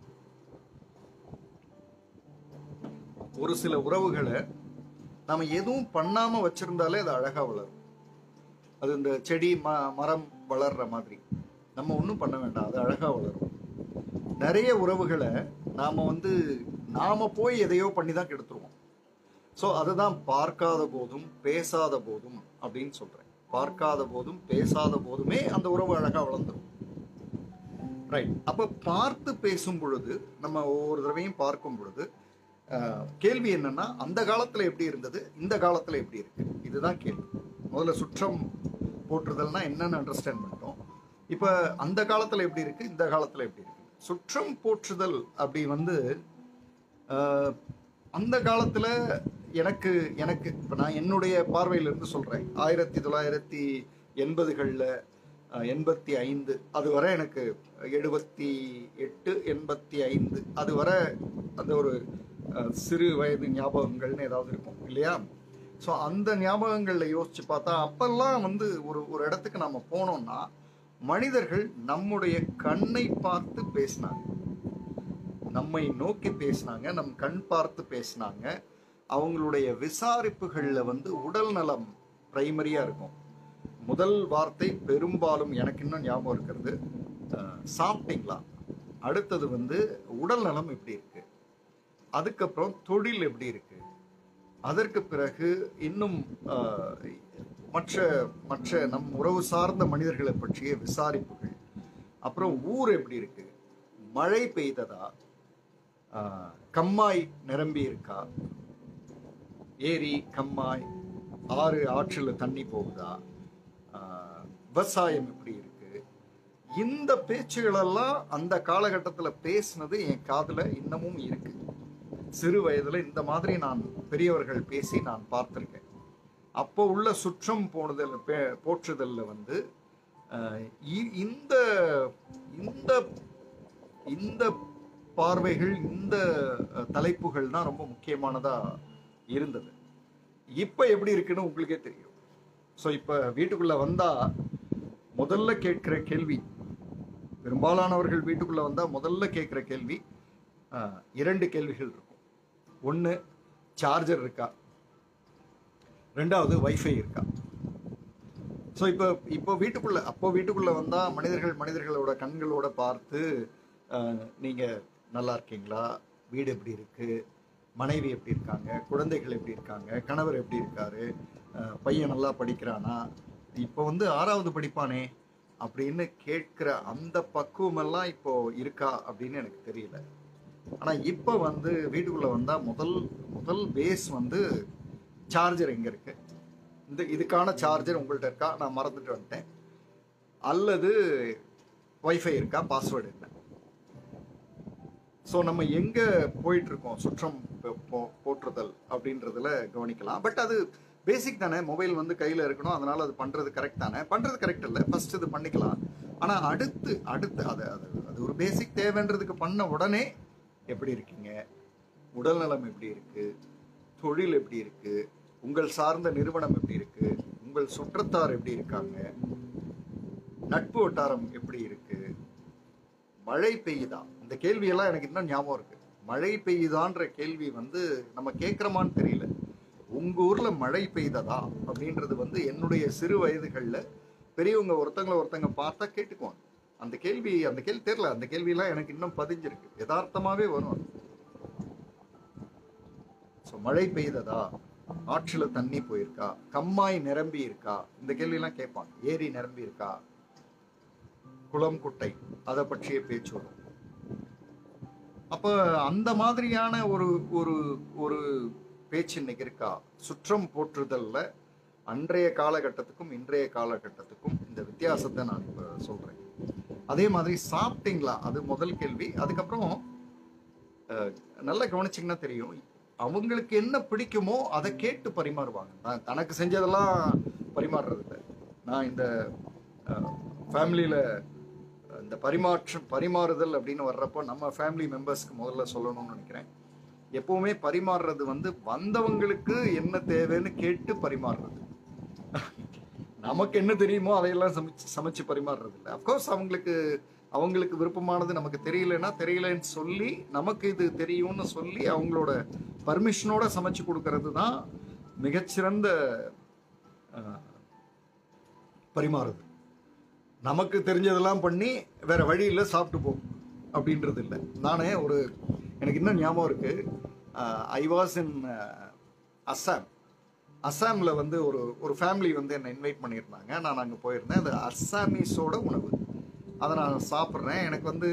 ஒரு சில உறவுகளை நாம எதுவும் பண்ணாம வச்சிருந்தாலே அது அழகா வளரும் அது இந்த செடி ம மரம் வளர்ற மாதிரி நம்ம ஒன்றும் பண்ண வேண்டாம் அது அழகா வளரும் நிறைய உறவுகளை நாம வந்து நாம போய் எதையோ பண்ணி தான் கெடுத்துருவோம் ஸோ அதுதான் பார்க்காத போதும் பேசாத போதும் அப்படின்னு சொல்றேன் பார்க்காத போதும் பேசாத போதுமே அந்த உறவு அழகா வளர்ந்துரும் ரைட் அப்ப பார்த்து பேசும் பொழுது நம்ம ஒவ்வொரு தடவையும் பார்க்கும் பொழுது ஆஹ், கேள்வி என்னன்னா அந்த காலத்துல எப்படி இருந்தது இந்த காலத்துல எப்படி இருக்கு இதுதான் கேள்வி முதல்ல சுற்றம் போற்றுதல்னா என்னன்னு அண்டர்ஸ்டாண்ட் பண்ணிட்டோம் இப்ப அந்த காலத்துல எப்படி இருக்கு இந்த காலத்துல எப்படி இருக்கு சுற்றம் போற்றுதல் அப்படி வந்து ஆஹ், அந்த காலத்துல எனக்கு எனக்கு இப்ப நான் என்னுடைய பார்வையில இருந்து சொல்றேன் ஆயிரத்தி தொள்ளாயிரத்தி எண்பதுகளில் எண்பத்தி ஐந்து அது வரை எனக்கு எழுபத்தி எட்டு எண்பத்தி ஐந்து அது வரை அந்த ஒரு அஹ், சிறு வயது ஞாபகங்கள்னு ஏதாவது இருக்கும் இல்லையா ஸோ அந்த ஞாபகங்களில் யோசிச்சு பார்த்தா அப்பெல்லாம் வந்து ஒரு ஒரு இடத்துக்கு நம்ம போனோம்னா மனிதர்கள் நம்முடைய கண்ணை பார்த்து பேசினாங்க நம்மை நோக்கி பேசினாங்க நம் கண் பார்த்து பேசினாங்க அவங்களுடைய விசாரிப்புகளில் வந்து உடல் நலம் பிரைமரியா இருக்கும் முதல் வார்த்தை பெரும்பாலும் எனக்கு இன்னும் ஞாபகம் இருக்கிறது அஹ், சாப்பிட்டீங்களா அடுத்தது வந்து உடல் நலம் எப்படி இருக்கு அதுக்கப்புறம் தொழில் எப்படி இருக்கு அதற்கு பிறகு இன்னும் அஹ், மற்ற மற்ற நம் உறவு சார்ந்த மனிதர்களை பற்றிய விசாரிப்புகள் அப்புறம் ஊர் எப்படி இருக்கு மழை பெய்ததா அஹ், கம்மாய் நிரம்பி இருக்கா ஏரி கம்மாய் ஆறு ஆற்றில் தண்ணி போகுதா ஆஹ், விவசாயம் எப்படி இருக்கு இந்த பேச்சுகளெல்லாம் அந்த காலகட்டத்தில் பேசினது என் காதுல இன்னமும் இருக்கு சிறு வயதுல இந்த மாதிரி நான் பெரியவர்கள் பேசி நான் பார்த்திருக்கேன் அப்போ உள்ள சுற்றம் போனதில் பே- போற்றுதல்ல வந்து ஆஹ், இ- இந்த இந்த இந்த பார்வைகள் இந்த அஹ், தலைப்புகள் தான் ரொம்ப முக்கியமானதா இருந்தது இப்ப எப்படி இருக்குன்னு உங்களுக்கே தெரியும் ஸோ இப்ப வீட்டுக்குள்ள வந்தா முதல்ல கேட்கிற கேள்வி பெரும்பாலானவர்கள் வீட்டுக்குள்ள வந்தா முதல்ல கேட்கிற கேள்வி அஹ், இரண்டு கேள்விகள் இருக்கும் ஒன்று சார்ஜர் இருக்கா ரெண்டாவது வைஃபை இருக்கா ஸோ இப்போ இப்போ வீட்டுக்குள்ள அப்போ வீட்டுக்குள்ள வந்தா மனிதர்கள் மனிதர்களோட கண்களோட பார்த்து அஹ், நீங்க நல்லா இருக்கீங்களா வீடு எப்படி இருக்கு மனைவி எப்படி இருக்காங்க குழந்தைகள் எப்படி இருக்காங்க கணவர் எப்படி இருக்காரு அஹ், பையன் நல்லா படிக்கிறானா இப்போ வந்து ஆறாவது படிப்பானே அப்படின்னு கேட்கிற அந்த பக்குவமெல்லாம் இப்போ இருக்கா அப்படின்னு எனக்கு தெரியல ஆனா இப்போ வந்து வீட்டுக்குள்ள வந்தா முதல் முதல் பேஸ் வந்து சார்ஜர் எங்க இருக்கு இந்த இதுக்கான சார்ஜர் உங்கள்ட்ட இருக்கா நான் மறந்துட்டு வந்துட்டேன் அல்லது வைஃபை இருக்கா பாஸ்வேர்டு என்ன ஸோ நம்ம எங்க போயிட்டு இருக்கோம் சுற்றம் போ- போ- போற்றுதல் அப்படின்றதுல கவனிக்கலாம் பட் அது பேசிக் தானே மொபைல் வந்து கையில இருக்கணும் அதனால அது பண்றது கரெக்ட் தானே பண்றது கரெக்ட் இல்லை ஃபர்ஸ்ட் இது பண்ணிக்கலாம் ஆனா அடுத்து அடுத்து அது அது அது ஒரு பேசிக் தேவைன்றதுக்கு பண்ண உடனே எப்படி இருக்கீங்க உடல் நலம் எப்படி இருக்கு தொழில் எப்படி இருக்கு உங்கள் சார்ந்த நிறுவனம் எப்படி இருக்கு உங்கள் சுற்றத்தார் எப்படி இருக்காங்க நட்பு வட்டாரம் எப்படி இருக்கு மழை பெய்யுதா இந்த கேள்வியெல்லாம் எனக்கு இன்னும் ஞாபகம் இருக்கு மழை பெய்யுதான்ற கேள்வி வந்து நம்ம கேட்குறோமான்னு தெரியல உங்க ஊர்ல மழை பெய்ததா அப்படின்றது வந்து என்னுடைய சிறு வயதுகள்ல பெரியவங்க ஒருத்தங்கள ஒருத்தங்க பார்த்தா கேட்டுக்குவாங்க அந்த கேள்வி அந்த கேள்வி தெரியல அந்த கேள்வியெல்லாம் எனக்கு இன்னும் பதிஞ்சிருக்கு யதார்த்தமாவே வரும் அது. So, மழை பெய்ததா ஆற்றுல தண்ணி போயிருக்கா கம்மாய் நிரம்பி இருக்கா இந்த கேள்வி எல்லாம் கேட்பாங்க ஏரி நிரம்பி இருக்கா குளம் குட்டை அதை பற்றிய பேச்சு வரும் அப்ப அந்த மாதிரியான ஒரு ஒரு ஒரு பேச்சு இன்னைக்கு இருக்கா சுற்றம் போற்றுதல்ல அன்றைய காலகட்டத்துக்கும் இன்றைய காலகட்டத்துக்கும் இந்த வித்தியாசத்தை நான் இப்ப சொல்றேன் அதே மாதிரி சாப்பிட்டீங்களா அது முதல் கேள்வி அதுக்கப்புறம் அஹ், நல்லா கவனிச்சிங்கன்னா தெரியும் அவங்களுக்கு என்ன பிடிக்குமோ அதை கேட்டு பரிமாறுவாங்க நான் தனக்கு செஞ்சதெல்லாம் பரிமாறுறது இல்லை நான் இந்த ஃபேமிலியில் இந்த பரிமாற்றம் பரிமாறுதல் அப்படின்னு வர்றப்போ நம்ம ஃபேமிலி மெம்பர்ஸ்க்கு முதல்ல சொல்லணும்னு நினைக்கிறேன் எப்பவுமே பரிமாறுறது வந்து வந்தவங்களுக்கு என்ன தேவைன்னு கேட்டு பரிமாறுறது நமக்கு என்ன தெரியுமோ அதையெல்லாம் சமைச்சு சமைச்சு பரிமாறுறது இல்லை அஃப்கோர்ஸ் அவங்களுக்கு அவங்களுக்கு விருப்பமானது நமக்கு தெரியலன்னா தெரியலன்னு சொல்லி நமக்கு இது தெரியும்னு சொல்லி அவங்களோட பர்மிஷனோட சமைச்சு கொடுக்கறது தான் மிகச்சிறந்த அஹ், பரிமாறுது நமக்கு தெரிஞ்சதெல்லாம் பண்ணி வேற வழியில் சாப்பிட்டு போ அப்படின்றது இல்லை நானே ஒரு எனக்கு இன்னும் ஞாபகம் இருக்கு ஐ வாஸ் இன் அஸ்ஸாம் அஸ்ஸாமில் வந்து ஒரு ஒரு ஃபேமிலி வந்து என்னை இன்வைட் பண்ணியிருந்தாங்க நான் அங்கே போயிருந்தேன் அது அஸ்ஸாமீஸோட உணவு அதை நான் சாப்பிட்றேன் எனக்கு வந்து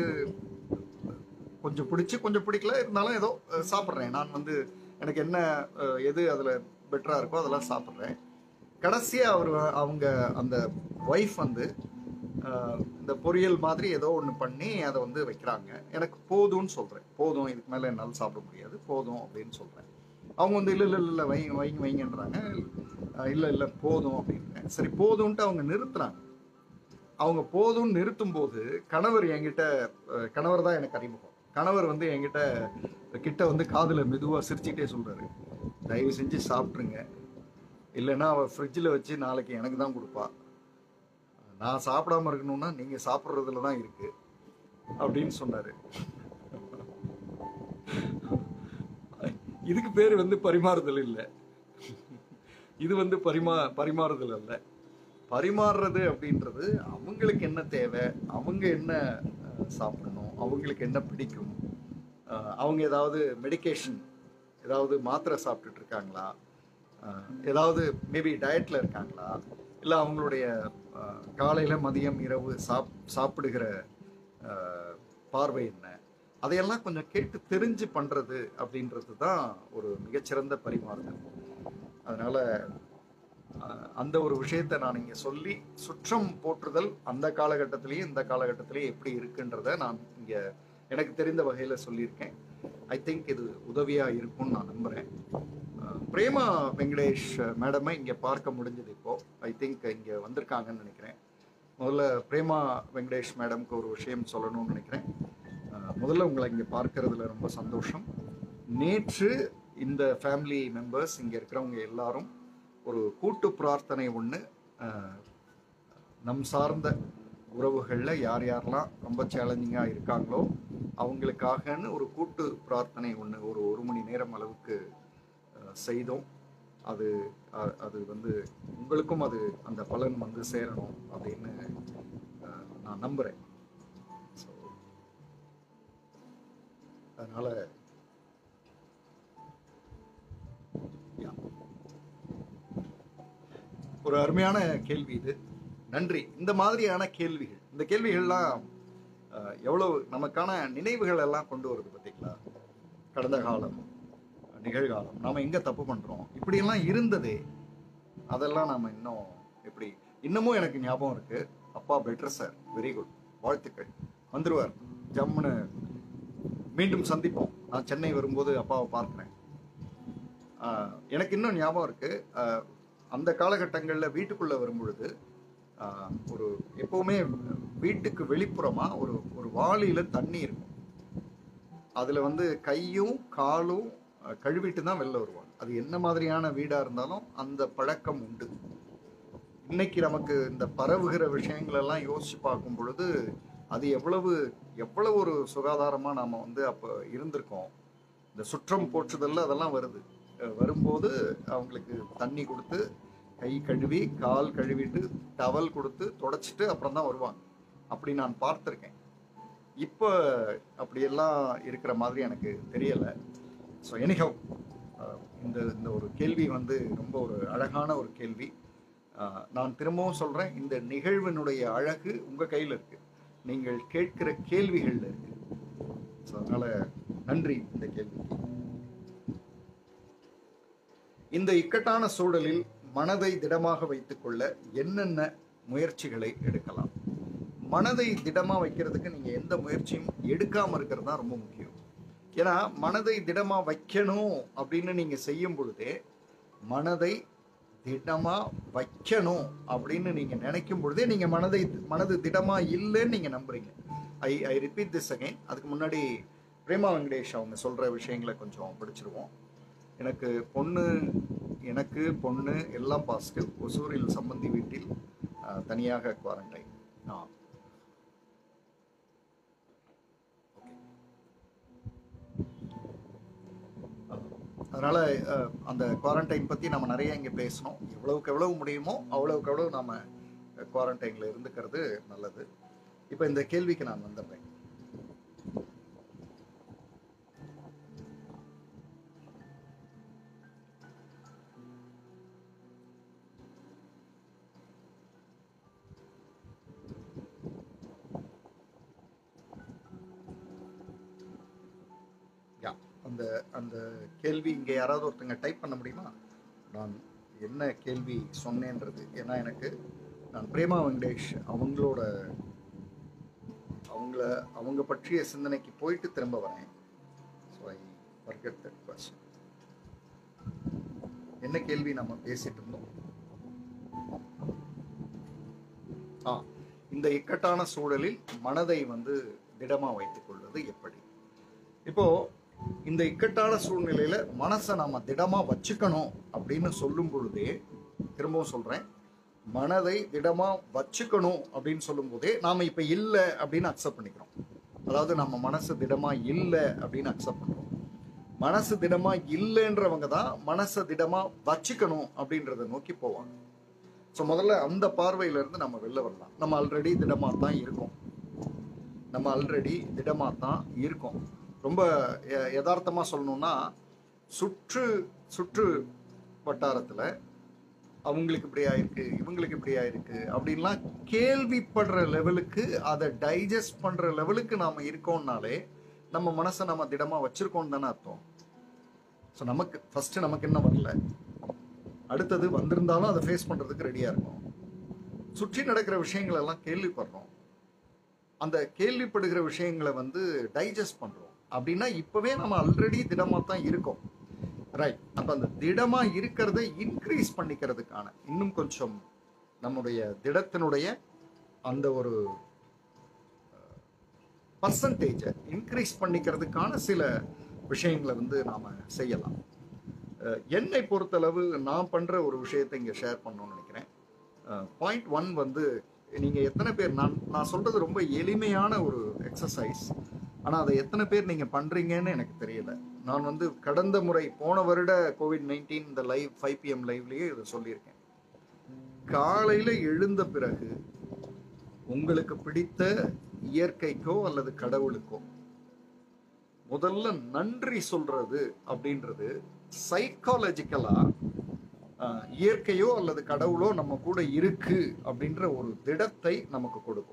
கொஞ்சம் பிடிச்சி கொஞ்சம் பிடிக்கல இருந்தாலும் ஏதோ அஹ், சாப்பிட்றேன் நான் வந்து எனக்கு என்ன அஹ், எது அதில் பெட்டராக இருக்கோ அதெல்லாம் சாப்பிட்றேன் கடைசியாக அவர் அவங்க அந்த ஒய்ஃப் வந்து அஹ், இந்த பொரியல் மாதிரி ஏதோ ஒன்று பண்ணி அதை வந்து வைக்கிறாங்க எனக்கு போதும்னு சொல்கிறேன் போதும் இதுக்கு மேலே என்னால் சாப்பிட முடியாது போதும் அப்படின்னு சொல்கிறேன் அவங்க வந்து இல்லை இல்லை இல்லை வைங்க வைங்க வைங்கன்றாங்க இல்லை இல்லை போதும் அப்படின்னு சரி போதும்ன்ட்டு அவங்க நிறுத்துறாங்க அவங்க போதும்னு நிறுத்தும் போது கணவர் என்கிட்ட அஹ், கணவர் தான் எனக்கு அறிமுகம் கணவர் வந்து என்கிட்ட கிட்ட வந்து காதுல மெதுவா சிரிச்சுக்கிட்டே சொல்றாரு தயவு செஞ்சு சாப்பிட்ருங்க இல்லைன்னா அவ ஃப்ரிட்ஜில் வச்சு நாளைக்கு எனக்கு தான் கொடுப்பா நான் சாப்பிடாம இருக்கணும்னா நீங்க சாப்பிட்றதுல தான் இருக்கு அப்படின்னு சொன்னாரு இதுக்கு பேர் வந்து பரிமாறுதல் இல்லை இது வந்து பரிமா பரிமாறுதல் அல்ல பரிமாறுறது அப்படின்றது அவங்களுக்கு என்ன தேவை அவங்க என்ன அஹ், சாப்பிடணும் அவங்களுக்கு என்ன பிடிக்கும் அஹ், அவங்க ஏதாவது மெடிகேஷன் ஏதாவது மாத்திரை சாப்பிட்டுட்டு இருக்காங்களா அஹ், ஏதாவது மேபி டயட்ல இருக்காங்களா இல்லை அவங்களுடைய அஹ், காலையில மதியம் இரவு சாப் சாப்பிடுகிற அஹ், பார்வை என்ன அதையெல்லாம் கொஞ்சம் கேட்டு தெரிஞ்சு பண்றது அப்படின்றது தான் ஒரு மிகச்சிறந்த பரிமாறுதல் அதனால அஹ், அந்த ஒரு விஷயத்தை நான் இங்க சொல்லி சுற்றம் போற்றுதல் அந்த காலகட்டத்திலையும் இந்த காலகட்டத்திலையும் எப்படி இருக்குன்றத நான் இங்க எனக்கு தெரிந்த வகையில சொல்லியிருக்கேன் ஐ திங்க் இது உதவியா இருக்கும்னு நான் நம்புறேன் அஹ், பிரேமா வெங்கடேஷ் மேடமை இங்க பார்க்க முடிஞ்சது இப்போ ஐ திங்க் இங்க வந்திருக்காங்கன்னு நினைக்கிறேன் முதல்ல பிரேமா வெங்கடேஷ் மேடம்க்கு ஒரு விஷயம் சொல்லணும்னு நினைக்கிறேன் அஹ், முதல்ல உங்களை இங்க பார்க்கறதுல ரொம்ப சந்தோஷம் நேற்று இந்த ஃபேமிலி மெம்பர்ஸ் இங்க இருக்கிறவங்க எல்லாரும் ஒரு கூட்டு பிரார்த்தனை ஒன்று நம் சார்ந்த உறவுகளில் யார் யாரெல்லாம் ரொம்ப சேலஞ்சிங்காக இருக்காங்களோ அவங்களுக்காகன்னு ஒரு கூட்டு பிரார்த்தனை ஒன்று ஒரு ஒரு மணி நேரம் அளவுக்கு அஹ், செய்தோம் அது அ- அது வந்து உங்களுக்கும் அது அந்த பலன் வந்து சேரணும் அப்படின்னு அஹ், நான் நம்புகிறேன் ஸோ அதனால் ஒரு அருமையான கேள்வி இது நன்றி இந்த மாதிரியான கேள்விகள் இந்த கேள்விகள்லாம் அஹ், எவ்வளவு நமக்கான நினைவுகள் எல்லாம் கொண்டு வருது பார்த்தீங்களா கடந்த காலம் நிகழ்காலம் நாம எங்க தப்பு பண்றோம் இப்படியெல்லாம் இருந்ததே அதெல்லாம் நாம இன்னும் எப்படி இன்னமும் எனக்கு ஞாபகம் இருக்கு அப்பா பெட்டர் சார் வெரி குட் வாழ்த்துக்கள் வந்துருவார் ஜம்முன்னு மீண்டும் சந்திப்போம் நான் சென்னை வரும்போது அப்பாவை பார்க்கிறேன் ஆஹ், எனக்கு இன்னும் ஞாபகம் இருக்கு ஆஹ், அந்த காலகட்டங்களில் வீட்டுக்குள்ள வரும்பொழுது ஆஹ், ஒரு எப்பவுமே வீட்டுக்கு வெளிப்புறமா ஒரு ஒரு வாளியில தண்ணி இருக்கும் அதுல வந்து கையும் காலும் அஹ், கழுவிட்டு தான் வெளில வருவாங்க அது என்ன மாதிரியான வீடா இருந்தாலும் அந்த பழக்கம் உண்டு இன்னைக்கு நமக்கு இந்த பரவுகிற விஷயங்கள் எல்லாம் யோசிச்சு பார்க்கும் பொழுது அது எவ்வளவு எவ்வளவு ஒரு சுகாதாரமா நாம வந்து அப்ப இருந்திருக்கோம் இந்த சுற்றம் போற்றுதல்ல அதெல்லாம் வருது அஹ், வரும்போது அவங்களுக்கு தண்ணி கொடுத்து கை கழுவி கால் கழுவிட்டு டவல் கொடுத்து தொடச்சிட்டு அப்புறம் தான் வருவாங்க அப்படி நான் பார்த்துருக்கேன் இப்போ அப்படியெல்லாம் இருக்கிற மாதிரி எனக்கு தெரியலை ஸோ எனிஹவ் இந்த இந்த ஒரு கேள்வி வந்து ரொம்ப ஒரு அழகான ஒரு கேள்வி அஹ், நான் திரும்பவும் சொல்கிறேன் இந்த நிகழ்வினுடைய அழகு உங்கள் கையில் இருக்குது நீங்கள் கேட்கிற கேள்விகளில் இருக்கு ஸோ அதனால் நன்றி இந்த கேள்விக்கு இந்த இக்கட்டான சூழலில் மனதை திடமாக வைத்துக்கொள்ள என்னென்ன முயற்சிகளை எடுக்கலாம் மனதை திடமா வைக்கிறதுக்கு நீங்க எந்த முயற்சியும் எடுக்காம இருக்கிறது தான் ரொம்ப முக்கியம் ஏன்னா மனதை திடமா வைக்கணும் அப்படின்னு நீங்க செய்யும் பொழுதே மனதை திடமா வைக்கணும் அப்படின்னு நீங்க நினைக்கும் பொழுதே நீங்க மனதை மனது திடமா இல்லைன்னு நீங்க நம்புறீங்க I I repeat this again அதுக்கு முன்னாடி பிரேமா வெங்கடேஷ் அவங்க சொல்ற விஷயங்களை கொஞ்சம் படிச்சிருவோம் எனக்கு பொண்ணு எனக்கு பொண்ணு எல்லாம் பாசிட்டிவ் ஒசூரில் சம்பந்தி வீட்டில் அஹ், தனியாக குவாரண்டைன் ஆ ஓகே அதனால அஹ், அந்த குவாரண்டைன் பத்தி நம்ம நிறைய இங்க பேசணும் எவ்வளவுக்கு எவ்வளவு முடியுமோ அவ்வளவுக்கு எவ்வளவு நாம குவாரண்டைன்ல இருந்துக்கிறது நல்லது இப்போ இந்த கேள்விக்கு நான் வந்துடுறேன் யா அந்த அந்த கேள்வி இங்கே யாராவது ஒருத்தங்க டைப் பண்ண முடியுமா நான் என்ன கேள்வி சொன்னேன்றது ஏன்னா எனக்கு நான் பிரேமா வெங்கடேஷ் அவங்களோட அவங்கள அவங்க பற்றிய சிந்தனைக்கு போயிட்டு திரும்ப வரேன் so I forget that question என்ன கேள்வி நம்ம பேசிட்டு இருந்தோம் ஆ இந்த இக்கட்டான சூழலில் மனதை வந்து திடமா வைத்துக் கொள்வது எப்படி இப்போ இந்த இக்கட்டான சூழ்நிலையில மனசை நாம திடமா வச்சுக்கணும் அப்படின்னு சொல்லும் பொழுதே திரும்பவும் சொல்றேன் மனதை திடமா வச்சுக்கணும் அப்படின்னு சொல்லும் போதே நாம இப்ப இல்லை அப்படின்னு அக்செப்ட் பண்ணிக்கிறோம் அதாவது நம்ம மனசு திடமா இல்லை அப்படின்னு அக்செப்ட் பண்றோம் மனசு திடமா இல்லைன்றவங்க தான் மனசை திடமா வச்சுக்கணும் அப்படின்றத நோக்கி போவாங்க ஸோ முதல்ல அந்த பார்வையில இருந்து நம்ம வெளில வரலாம் நம்ம ஆல்ரெடி திடமா தான் இருக்கோம் நம்ம ஆல்ரெடி திடமா தான் இருக்கோம் ரொம்ப ய- யதார்த்தமா சொல்லணும்னா சுற்று சுற்று வட்டாரத்துல அவங்களுக்கு இப்படி ஆயிருக்கு இவங்களுக்கு இப்படி ஆயிருக்கு அப்படின்லாம் கேள்விப்படுற லெவலுக்கு அதை டைஜஸ்ட் பண்ற லெவலுக்கு நாம இருக்கோம்னாலே நம்ம மனசை நம்ம திடமா வச்சிருக்கோம்னு தானே அர்த்தம் ஸோ நமக்கு ஃபர்ஸ்ட் நமக்கு என்ன வரல அடுத்தது வந்திருந்தாலும் அதை ஃபேஸ் பண்றதுக்கு ரெடியா இருக்கும் சுற்றி நடக்கிற விஷயங்கள் எல்லாம் கேள்விப்படுறோம் அந்த கேள்விப்படுகிற விஷயங்களை வந்து டைஜஸ்ட் பண்றோம் அப்படின்னா இப்பவே நம்ம ஆல்ரெடி திடமா தான் இருக்கோம் ரைட் அப்ப அந்த திடமா இருக்கிறத இன்க்ரீஸ் பண்ணிக்கிறதுக்கான இன்னும் கொஞ்சம் நம்முடைய திடத்தினுடைய அந்த ஒரு பர்சன்டேஜை இன்க்ரீஸ் பண்ணிக்கிறதுக்கான சில விஷயங்களை வந்து நாம செய்யலாம் அஹ், என்னை பொறுத்தளவு நான் பண்ற ஒரு விஷயத்தை இங்க ஷேர் பண்ணணும்னு நினைக்கிறேன் பாயிண்ட் ஒன் வந்து நீங்க எத்தனை பேர் நான் நான் சொல்றது ரொம்ப எளிமையான ஒரு எக்ஸசைஸ் ஆனா அதை எத்தனை பேர் நீங்க பண்றீங்கன்னு எனக்கு தெரியல நான் வந்து கடந்த முறை போன வருட கோவிட் நைன்டீன் இந்த லைவ் ஃபைவ் பிஎம் லைவ்லயே இதை சொல்லியிருக்கேன் காலையில எழுந்த பிறகு உங்களுக்கு பிடித்த இயற்கைக்கோ அல்லது கடவுளுக்கோ முதல்ல நன்றி சொல்றது அப்படின்றது சைக்காலஜிக்கலா இயற்கையோ அல்லது கடவுளோ நம்ம கூட இருக்கு அப்படின்ற ஒரு திடத்தை நமக்கு கொடுக்கும்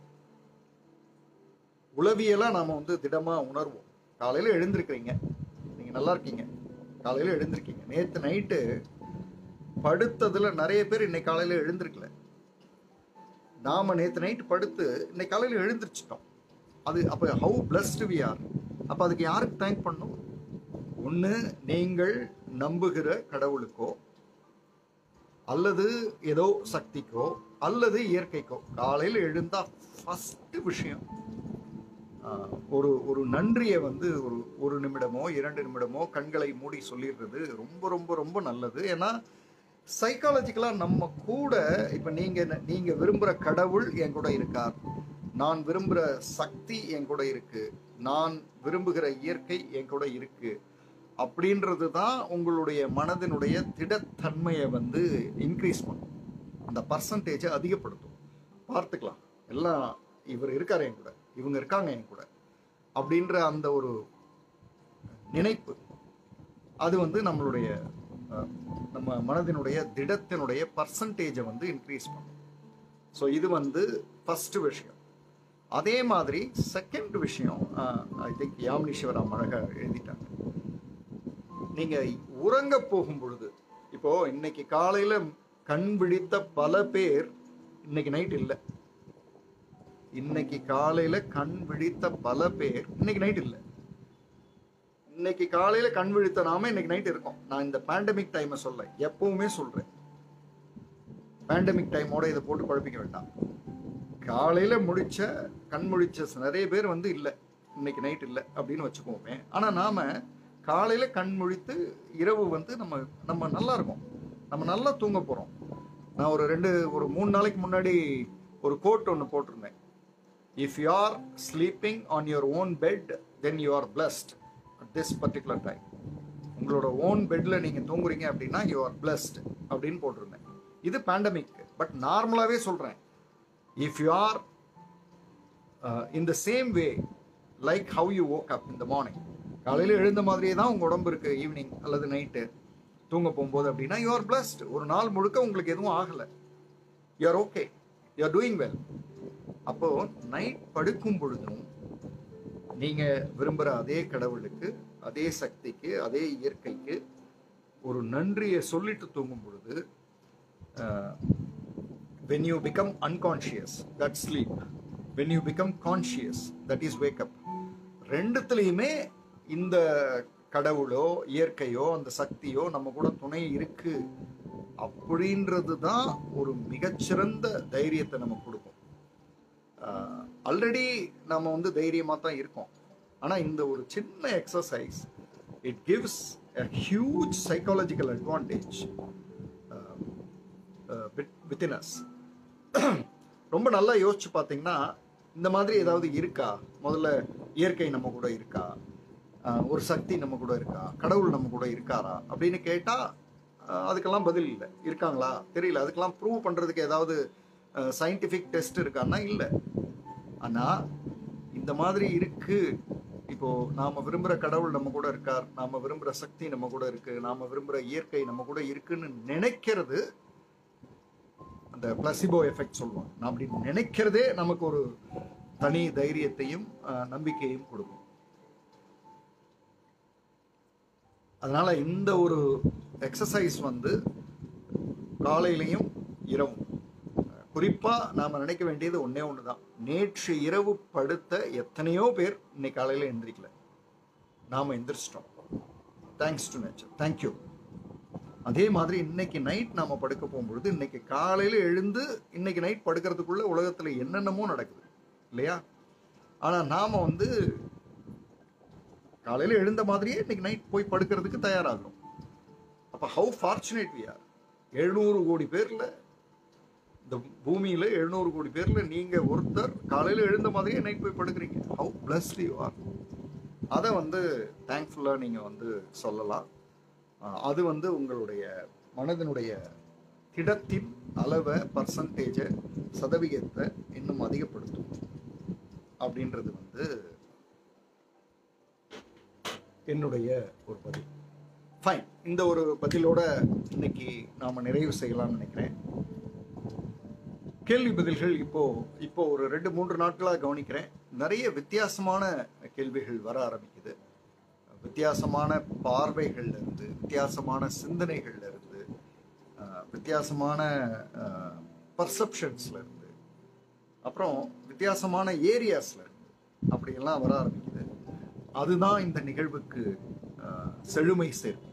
உளவியலா நாம வந்து திடமா உணர்வோம் காலையில எழுந்திருக்கிறீங்க நீங்க நல்லா இருக்கீங்க காலையில எழுந்திருக்கீங்க நேத்து நைட்டு படுத்ததுல நிறைய பேர் இன்னைக்கு காலையில எழுந்திருக்கல நாம நேத்து நைட்டு படுத்து இன்னைக்கு காலையில எழுந்திருச்சிட்டோம் அது அப்ப ஹவு பிளஸ்டு வி ஆர் அப்ப அதுக்கு யாருக்கு தேங்க் பண்ணும் ஒண்ணு நீங்கள் நம்புகிற கடவுளுக்கோ அல்லது ஏதோ சக்திக்கோ அல்லது இயற்கைக்கோ காலையில எழுந்தா ஃபர்ஸ்ட் விஷயம் ஆஹ், ஒரு ஒரு நன்றியை வந்து ஒரு ஒரு நிமிடமோ இரண்டு நிமிடமோ கண்களை மூடி சொல்லிடுறது ரொம்ப ரொம்ப ரொம்ப நல்லது ஏன்னா சைக்காலஜிக்கலா நம்ம கூட இப்ப நீங்க நீங்க விரும்புற கடவுள் என் கூட இருக்கார் நான் விரும்புற சக்தி என் கூட இருக்கு நான் விரும்புகிற இயற்கை என் கூட இருக்கு அப்படின்றது தான் உங்களுடைய மனதினுடைய திடத்தன்மையை வந்து இன்க்ரீஸ் பண்ணும் அந்த பர்சன்டேஜை அதிகப்படுத்தும் பார்த்துக்கலாம் எல்லாம் இவர் இருக்காரு என் கூட இவங்க இருக்காங்க என் கூட அப்படின்ற அந்த ஒரு நினைப்பு அது வந்து நம்மளுடைய அஹ், நம்ம மனதினுடைய திடத்தினுடைய பர்சன்டேஜை வந்து இன்க்ரீஸ் பண்ணும் ஸோ இது வந்து ஃபர்ஸ்ட் விஷயம் அதே மாதிரி செகண்ட் விஷயம் ஐ திங்க் யாமினீஸ்வரம் அழகாக எழுதிட்டாங்க நீங்க உறங்க போகும் பொழுது இப்போ இன்னைக்கு காலையில கண் விழித்த பல பேர் இன்னைக்கு நைட் இல்லை இன்னைக்கு காலையில கண் விழித்த பல பேர் இன்னைக்கு நைட் இல்லை இன்னைக்கு காலையில கண் விழித்த நாம இன்னைக்கு நைட் இருக்கோம் நான் இந்த பேண்டமிக் டைமை சொல்ல எப்பவுமே சொல்றேன் பேண்டமிக் டைமோட இதை போட்டு குழப்பிக்க வேண்டாம் காலையில முடிச்ச கண் முழிச்ச நிறைய பேர் வந்து இல்லை இன்னைக்கு நைட் இல்லை அப்படின்னு வச்சுக்கோமே ஆனா நாம காலையில கண் முழித்து இரவு வந்து நம்ம நம்ம நல்லா இருக்கோம் நம்ம நல்லா தூங்க போறோம் நான் ஒரு ரெண்டு ஒரு மூணு நாளைக்கு முன்னாடி ஒரு கோட் ஒன்று போட்டிருந்தேன் if you are sleeping on your own bed then you are blessed at this particular time உங்களோட ஓன் பெட்ல நீங்க தூங்குறீங்க அப்படின்னா யூ ஆர் பிளஸ்ட் அப்படின்னு போட்டிருந்தேன் இது பேண்டமிக் பட் நார்மலாவே சொல்றேன் if you are in the same way like how you woke up இந்த மார்னிங் காலையில் எழுந்த மாதிரியே தான் உங்கள் உடம்பு இருக்கு ஈவினிங் அல்லது நைட்டு தூங்க போகும்போது அப்படின்னா யூ ஆர் பிளஸ்ட் ஒரு நாள் முழுக்க உங்களுக்கு எதுவும் ஆகலை you are okay you are doing well அப்போ நைட் படுக்கும் பொழுதும் நீங்க விரும்புகிற அதே கடவுளுக்கு அதே சக்திக்கு அதே இயற்கைக்கு ஒரு நன்றியை சொல்லிட்டு தூங்கும் பொழுது when you become unconscious that sleep when you become conscious that is wake up ரெண்டுத்துலேயுமே இந்த கடவுளோ இயற்கையோ அந்த சக்தியோ நம்ம கூட துணை இருக்கு அப்படின்றது தான் ஒரு மிகச்சிறந்த தைரியத்தை நமக்கு கொடுக்கும் ஆல்ரெடி நம்ம வந்து தைரியமாக தான் இருக்கோம் ஆனால் இந்த ஒரு சின்ன exercise it gives a huge psychological advantage within us ரொம்ப நல்லா யோசிச்சு பார்த்தீங்கன்னா இந்த மாதிரி ஏதாவது இருக்கா முதல்ல இயற்கை நம்ம கூட இருக்கா அஹ் ஒரு சக்தி நம்ம கூட இருக்கா கடவுள் நம்ம கூட இருக்காரா அப்படின்னு கேட்டா அஹ் அதுக்கெல்லாம் பதில் இல்லை இருக்காங்களா தெரியல அதுக்கெல்லாம் ப்ரூவ் பண்றதுக்கு ஏதாவது சயின்டிஃபிக் டெஸ்ட் இருக்கான்னா இல்லை ஆனா இந்த மாதிரி இருக்கு இப்போ நாம விரும்புற கடவுள் நம்ம கூட இருக்கார் நாம விரும்புற சக்தி நம்ம கூட இருக்கு நாம விரும்புற இயற்கை நம்ம கூட இருக்குன்னு நினைக்கிறது அந்த பிளசிபோ எஃபெக்ட் சொல்லுவோம் நான் அப்படி நினைக்கிறதே நமக்கு ஒரு தனி தைரியத்தையும் அஹ், நம்பிக்கையும் கொடுக்கும் அதனால இந்த ஒரு எக்ஸசைஸ் வந்து காலையிலையும் இரவும் குறிப்பா நாம நினைக்க வேண்டியது ஒண்ணே ஒண்ணுதான் நேற்று இரவு படுத்த எத்தனையோ பேர் இன்னைக்கு காலையில எந்திரிக்கல நாம எந்திரிச்சிட்டோம் தேங்க்ஸ் டு நேச்சர் தேங்க்யூ அதே மாதிரி இன்னைக்கு நைட் நாம படுக்க போகும்பொழுது இன்னைக்கு காலையில எழுந்து இன்னைக்கு நைட் படுக்கிறதுக்குள்ள உலகத்துல என்னென்னமோ நடக்குது இல்லையா ஆனா நாம வந்து காலையில எழுந்த மாதிரியே இன்னைக்கு நைட் போய் படுக்கிறதுக்கு தயாராகிறோம் அப்ப ஹவு ஃபார்ச்சுனேட் வி ஆர் எழுநூறு கோடி பேர்ல இந்த பூமியில எழுநூறு கோடி பேர்ல நீங்க ஒருத்தர் காலையில எழுந்த மாதிரியே நைட் போய் படுக்கிறீங்க ஹவு பிளஸ்ட் யூ ஆர் அதை வந்து தேங்க்ஃபுல்லா நீங்க வந்து சொல்லலாம் அஹ் அது வந்து உங்களுடைய மனதினுடைய திடத்தின் அளவை பர்சன்டேஜை சதவிகிதத்தை இன்னும் அதிகப்படுத்தும் அப்படின்றது வந்து என்னுடைய ஒரு பதில் ஃபைன் இந்த ஒரு பதிலோட இன்னைக்கு நாம நிறைவு செய்யலாம்னு நினைக்கிறேன் கேள்வி பதில்கள் இப்போ இப்போ ஒரு ரெண்டு மூன்று நாட்களா கவனிக்கிறேன் நிறைய வித்தியாசமான கேள்விகள் வர ஆரம்பிக்குது வித்தியாசமான பார்வைகள்ல இருந்து வித்தியாசமான சிந்தனைகள்ல இருந்து அஹ், வித்தியாசமான பர்செப்ஷன்ஸ்ல இருந்து அப்புறம் வித்தியாசமான ஏரியாஸ்ல இருந்து அப்படியெல்லாம் வர ஆரம்பிக்குது அதுதான் இந்த நிகழ்வுக்கு அஹ், செழுமை சேர்க்கும்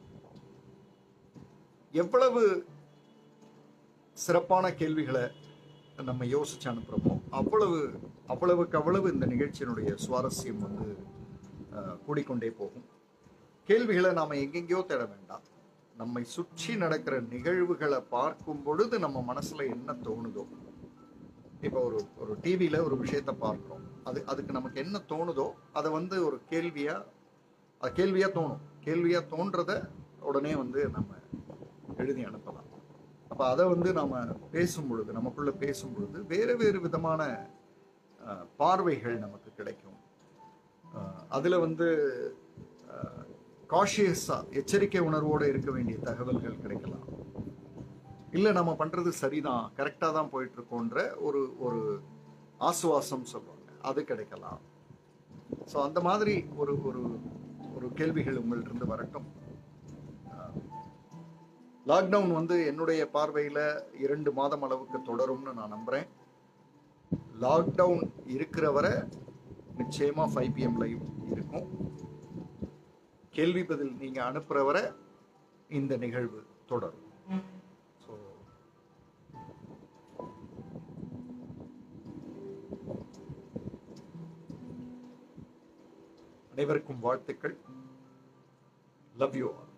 எவ்வளவு சிறப்பான கேள்விகளை நம்ம யோசிச்சு அனுப்புறோமோ அவ்வளவு அவ்வளவுக்கு அவ்வளவு இந்த நிகழ்ச்சியினுடைய சுவாரஸ்யம் வந்து அஹ், கூடிக்கொண்டே போகும் கேள்விகளை நாம எங்கெங்கேயோ தேட வேண்டாம் நம்மை சுற்றி நடக்கிற நிகழ்வுகளை பார்க்கும் பொழுது நம்ம மனசுல என்ன தோணுதோ இப்போ ஒரு ஒரு டிவியில ஒரு விஷயத்த பார்க்கிறோம் அது அதுக்கு நமக்கு என்ன தோணுதோ அதை வந்து ஒரு கேள்வியா அது கேள்வியா தோணும் கேள்வியா தோன்றத உடனே வந்து நம்ம எழுதி அனுப்பலாம் அப்ப அதை வந்து நாம பேசும் பொழுது நமக்குள்ள பேசும் பொழுது வேறு வேறு விதமான அஹ், பார்வைகள் நமக்கு கிடைக்கும் அஹ், அதுல வந்து காஷியஸா எச்சரிக்கை உணர்வோடு இருக்க வேண்டிய தகவல்கள் கிடைக்கலாம் இல்ல நம்ம பண்றது சரிதான் கரெக்டா தான் போயிட்டு இருக்கோன்ற ஒரு ஒரு ஆசுவாசம் சொல்லுவாங்க அது கிடைக்கலாம் ஸோ அந்த மாதிரி ஒரு ஒரு ஒரு கேள்விகள் உங்கள்கிட்ட வரட்டும் லாக்டவுன் வந்து என்னுடைய பார்வையில் இரண்டு மாதம் அளவுக்கு தொடரும்னு நான் நம்புகிறேன் லாக்டவுன் இருக்கிற வரை நிச்சயமாக ஃபைவ் பிஎம் லைவ் இருக்கும் கேள்வி பதில் நீங்கள் அனுப்புகிற வரை இந்த நிகழ்வு தொடரும் ஸோ அனைவருக்கும் வாழ்த்துக்கள் லவ் யூ ஆல்